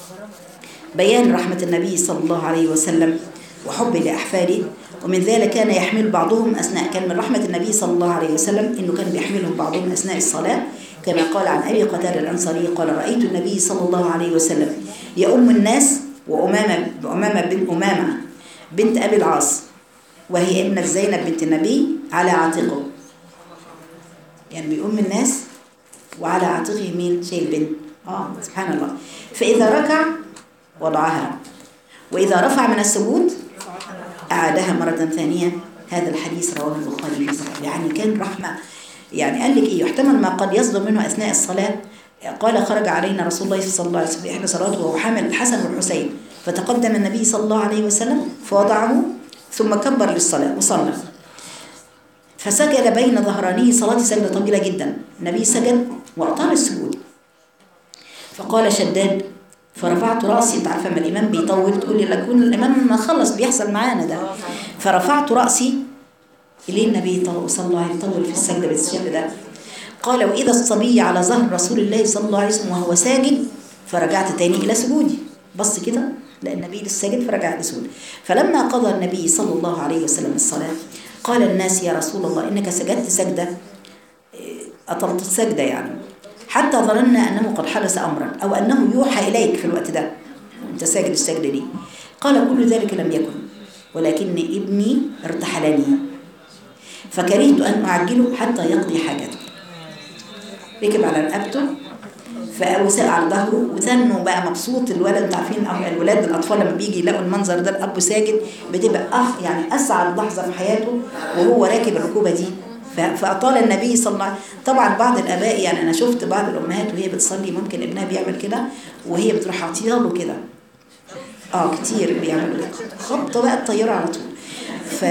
بيان رحمه النبي صلى الله عليه وسلم وحب لاحفاده ومن ذلك كان يحمل بعضهم اثناء كان من رحمه النبي صلى الله عليه وسلم انه كان بيحملهم بعضهم اثناء الصلاه كما قال عن ابي قتاده الانصاري قال رايت النبي صلى الله عليه وسلم يؤم الناس وامامه امامه بنت امامه بنت ابي العاص وهي ابنة زينب بنت النبي على عاتقه يعني بيقوم الناس وعلى عاتقه مين شيء البنت اه سبحان الله فإذا ركع وضعها وإذا رفع من السجود أعادها مرة ثانية هذا الحديث رواه البخاري في صحيح يعني كان رحمة يعني قال لك إيه يحتمل ما قد يصدر منه أثناء الصلاة قال خرج علينا رسول الله صلى الله عليه وسلم في إحدى صلاته وهو حامل الحسن والحسين فتقدم النبي صلى الله عليه وسلم فوضعه ثم كبر للصلاة وصلى فسجد بين ظهرانيه صلاة سجدة طويلة جدا النبي سجد وأطال السجود فقال شداد فرفعت رأسي انت عارفه لما الإمام بيطول تقول لي لكن الإمام ما خلص بيحصل معانا ده فرفعت رأسي إليه النبي صلى الله عليه وسلم يطول في السجدة بالشكل ده قال وإذا الصبي على ظهر رسول الله صلى الله عليه وسلم وهو ساجد فرجعت تاني إلى سجودي بص كده لأن النبي لسه ساجد فرجع لسجود فلما قضى النبي صلى الله عليه وسلم الصلاة قال الناس يا رسول الله إنك سجدت سجدة إيه، أطلت السجدة يعني حتى ظننا أنه قد حدث أمرا أو أنه يوحى إليك في الوقت ده أنت ساجد السجدة دي قال كل ذلك لم يكن ولكن ابني ارتحلني فكرهت أن أعجله حتى يقضي حاجته ركب على رقبته فوساء على ظهره وثنوا بقى مبسوط الولد انتوا عارفين أو الولاد الاطفال لما بيجي يلاقوا المنظر ده الاب ساجد بتبقى أح يعني اسعد لحظه في حياته وهو راكب الركوبه دي ف- فاطال النبي صلى الله عليه وسلم طبعا بعض الاباء يعني انا شفت بعض الامهات وهي بتصلي ممكن ابنها بيعمل كده وهي بتروح عطيها له كده اه كتير بيعملوا كده خبطه بقى الطياره على طول ف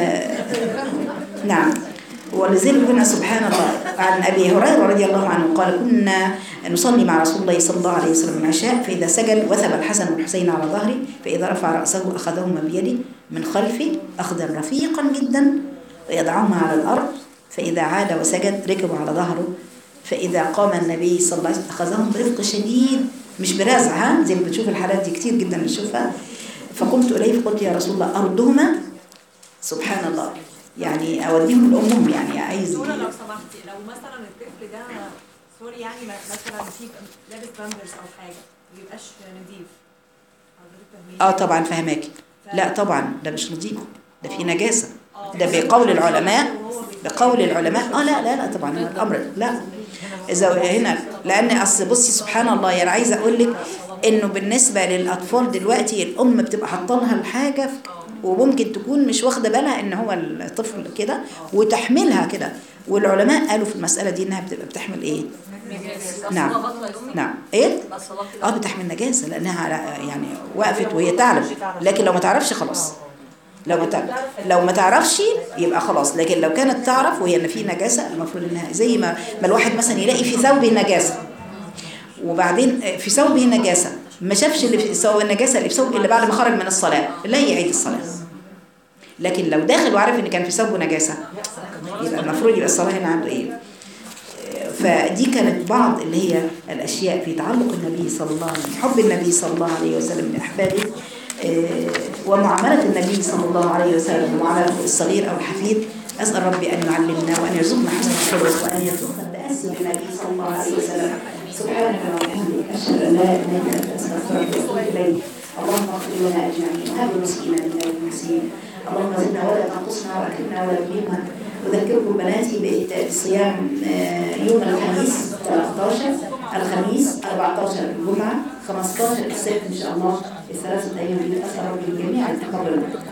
نعم ولذلك قلنا سبحان الله عن ابي هريره رضي الله عنه قال كنا نصلي مع رسول الله صلى الله عليه وسلم العشاء فاذا سجد وثب الحسن والحسين على ظهره فاذا رفع راسه اخذهما بيده من خلفه اخذا رفيقا جدا ويضعهما على الارض فاذا عاد وسجد ركبوا على ظهره فاذا قام النبي صلى الله عليه وسلم اخذهم برفق شديد مش برزع ها زي ما بتشوف الحالات دي كتير جدا بنشوفها فقمت اليه فقلت يا رسول الله اردهما سبحان الله يعني اوديهم لامهم يعني عايز دكتورة لو سمحتي لو مثلا الطفل ده سوري يعني ما- مثلا في لابس بامبرز او حاجه ما يبقاش نضيف حضرتك فاهمين؟ اه طبعا فهماك لا طبعا ده مش نظيف ده في نجاسه ده بقول العلماء بقول العلماء اه لا لا لا طبعا الامر لا اذا هنا لان اصل بصي سبحان الله يعني عايزه اقول لك انه بالنسبه للاطفال دلوقتي الام بتبقى حاطه لها الحاجه في- وممكن تكون مش واخده بالها ان هو الطفل كده وتحملها كده والعلماء قالوا في المساله دي انها بتبقى بتحمل ايه نعم نعم ايه اه بتحمل نجاسه لانها على- يعني وقفت وهي تعلم لكن لو ما تعرفش خلاص لو ما تعرف لو ما تعرفش يبقى خلاص لكن لو كانت تعرف وهي ان في نجاسه المفروض انها زي ما ما الواحد مثلا يلاقي في ثوبه نجاسه وبعدين في ثوبه نجاسه ما شافش اللي في ثوب النجاسه اللي في ثوب اللي بعد ما خرج من الصلاه لا يعيد الصلاه لكن لو داخل وعارف ان كان في ثوبه نجاسه يبقى المفروض يبقى الصلاه هنا عنده ايه فدي كانت بعض اللي هي الاشياء في تعلق النبي صلى الله عليه وسلم حب النبي صلى الله عليه وسلم لاحفاده آه، ومعامله النبي صلى الله عليه وسلم ومعامله الصغير او الحفيد اسال ربي ان يعلمنا وان يرزقنا حسن الخلق وان يرزقنا التاسي بالنبي صلى الله عليه وسلم سبحانك وبحمدك اشهد ان لا اله الا انت استغفرك واتوب اليك اللهم اغفر لنا اجمعين وهب مسكينا من المسلمين اللهم زدنا ولا تنقصنا واكرمنا ولا تهنا اذكركم بناتي بصيام آه، يوم الخميس 13 الخميس 14 الجمعه 15 السبت ان شاء الله الثلاثه ايام دي اسال ربي الجميع ان يتقبل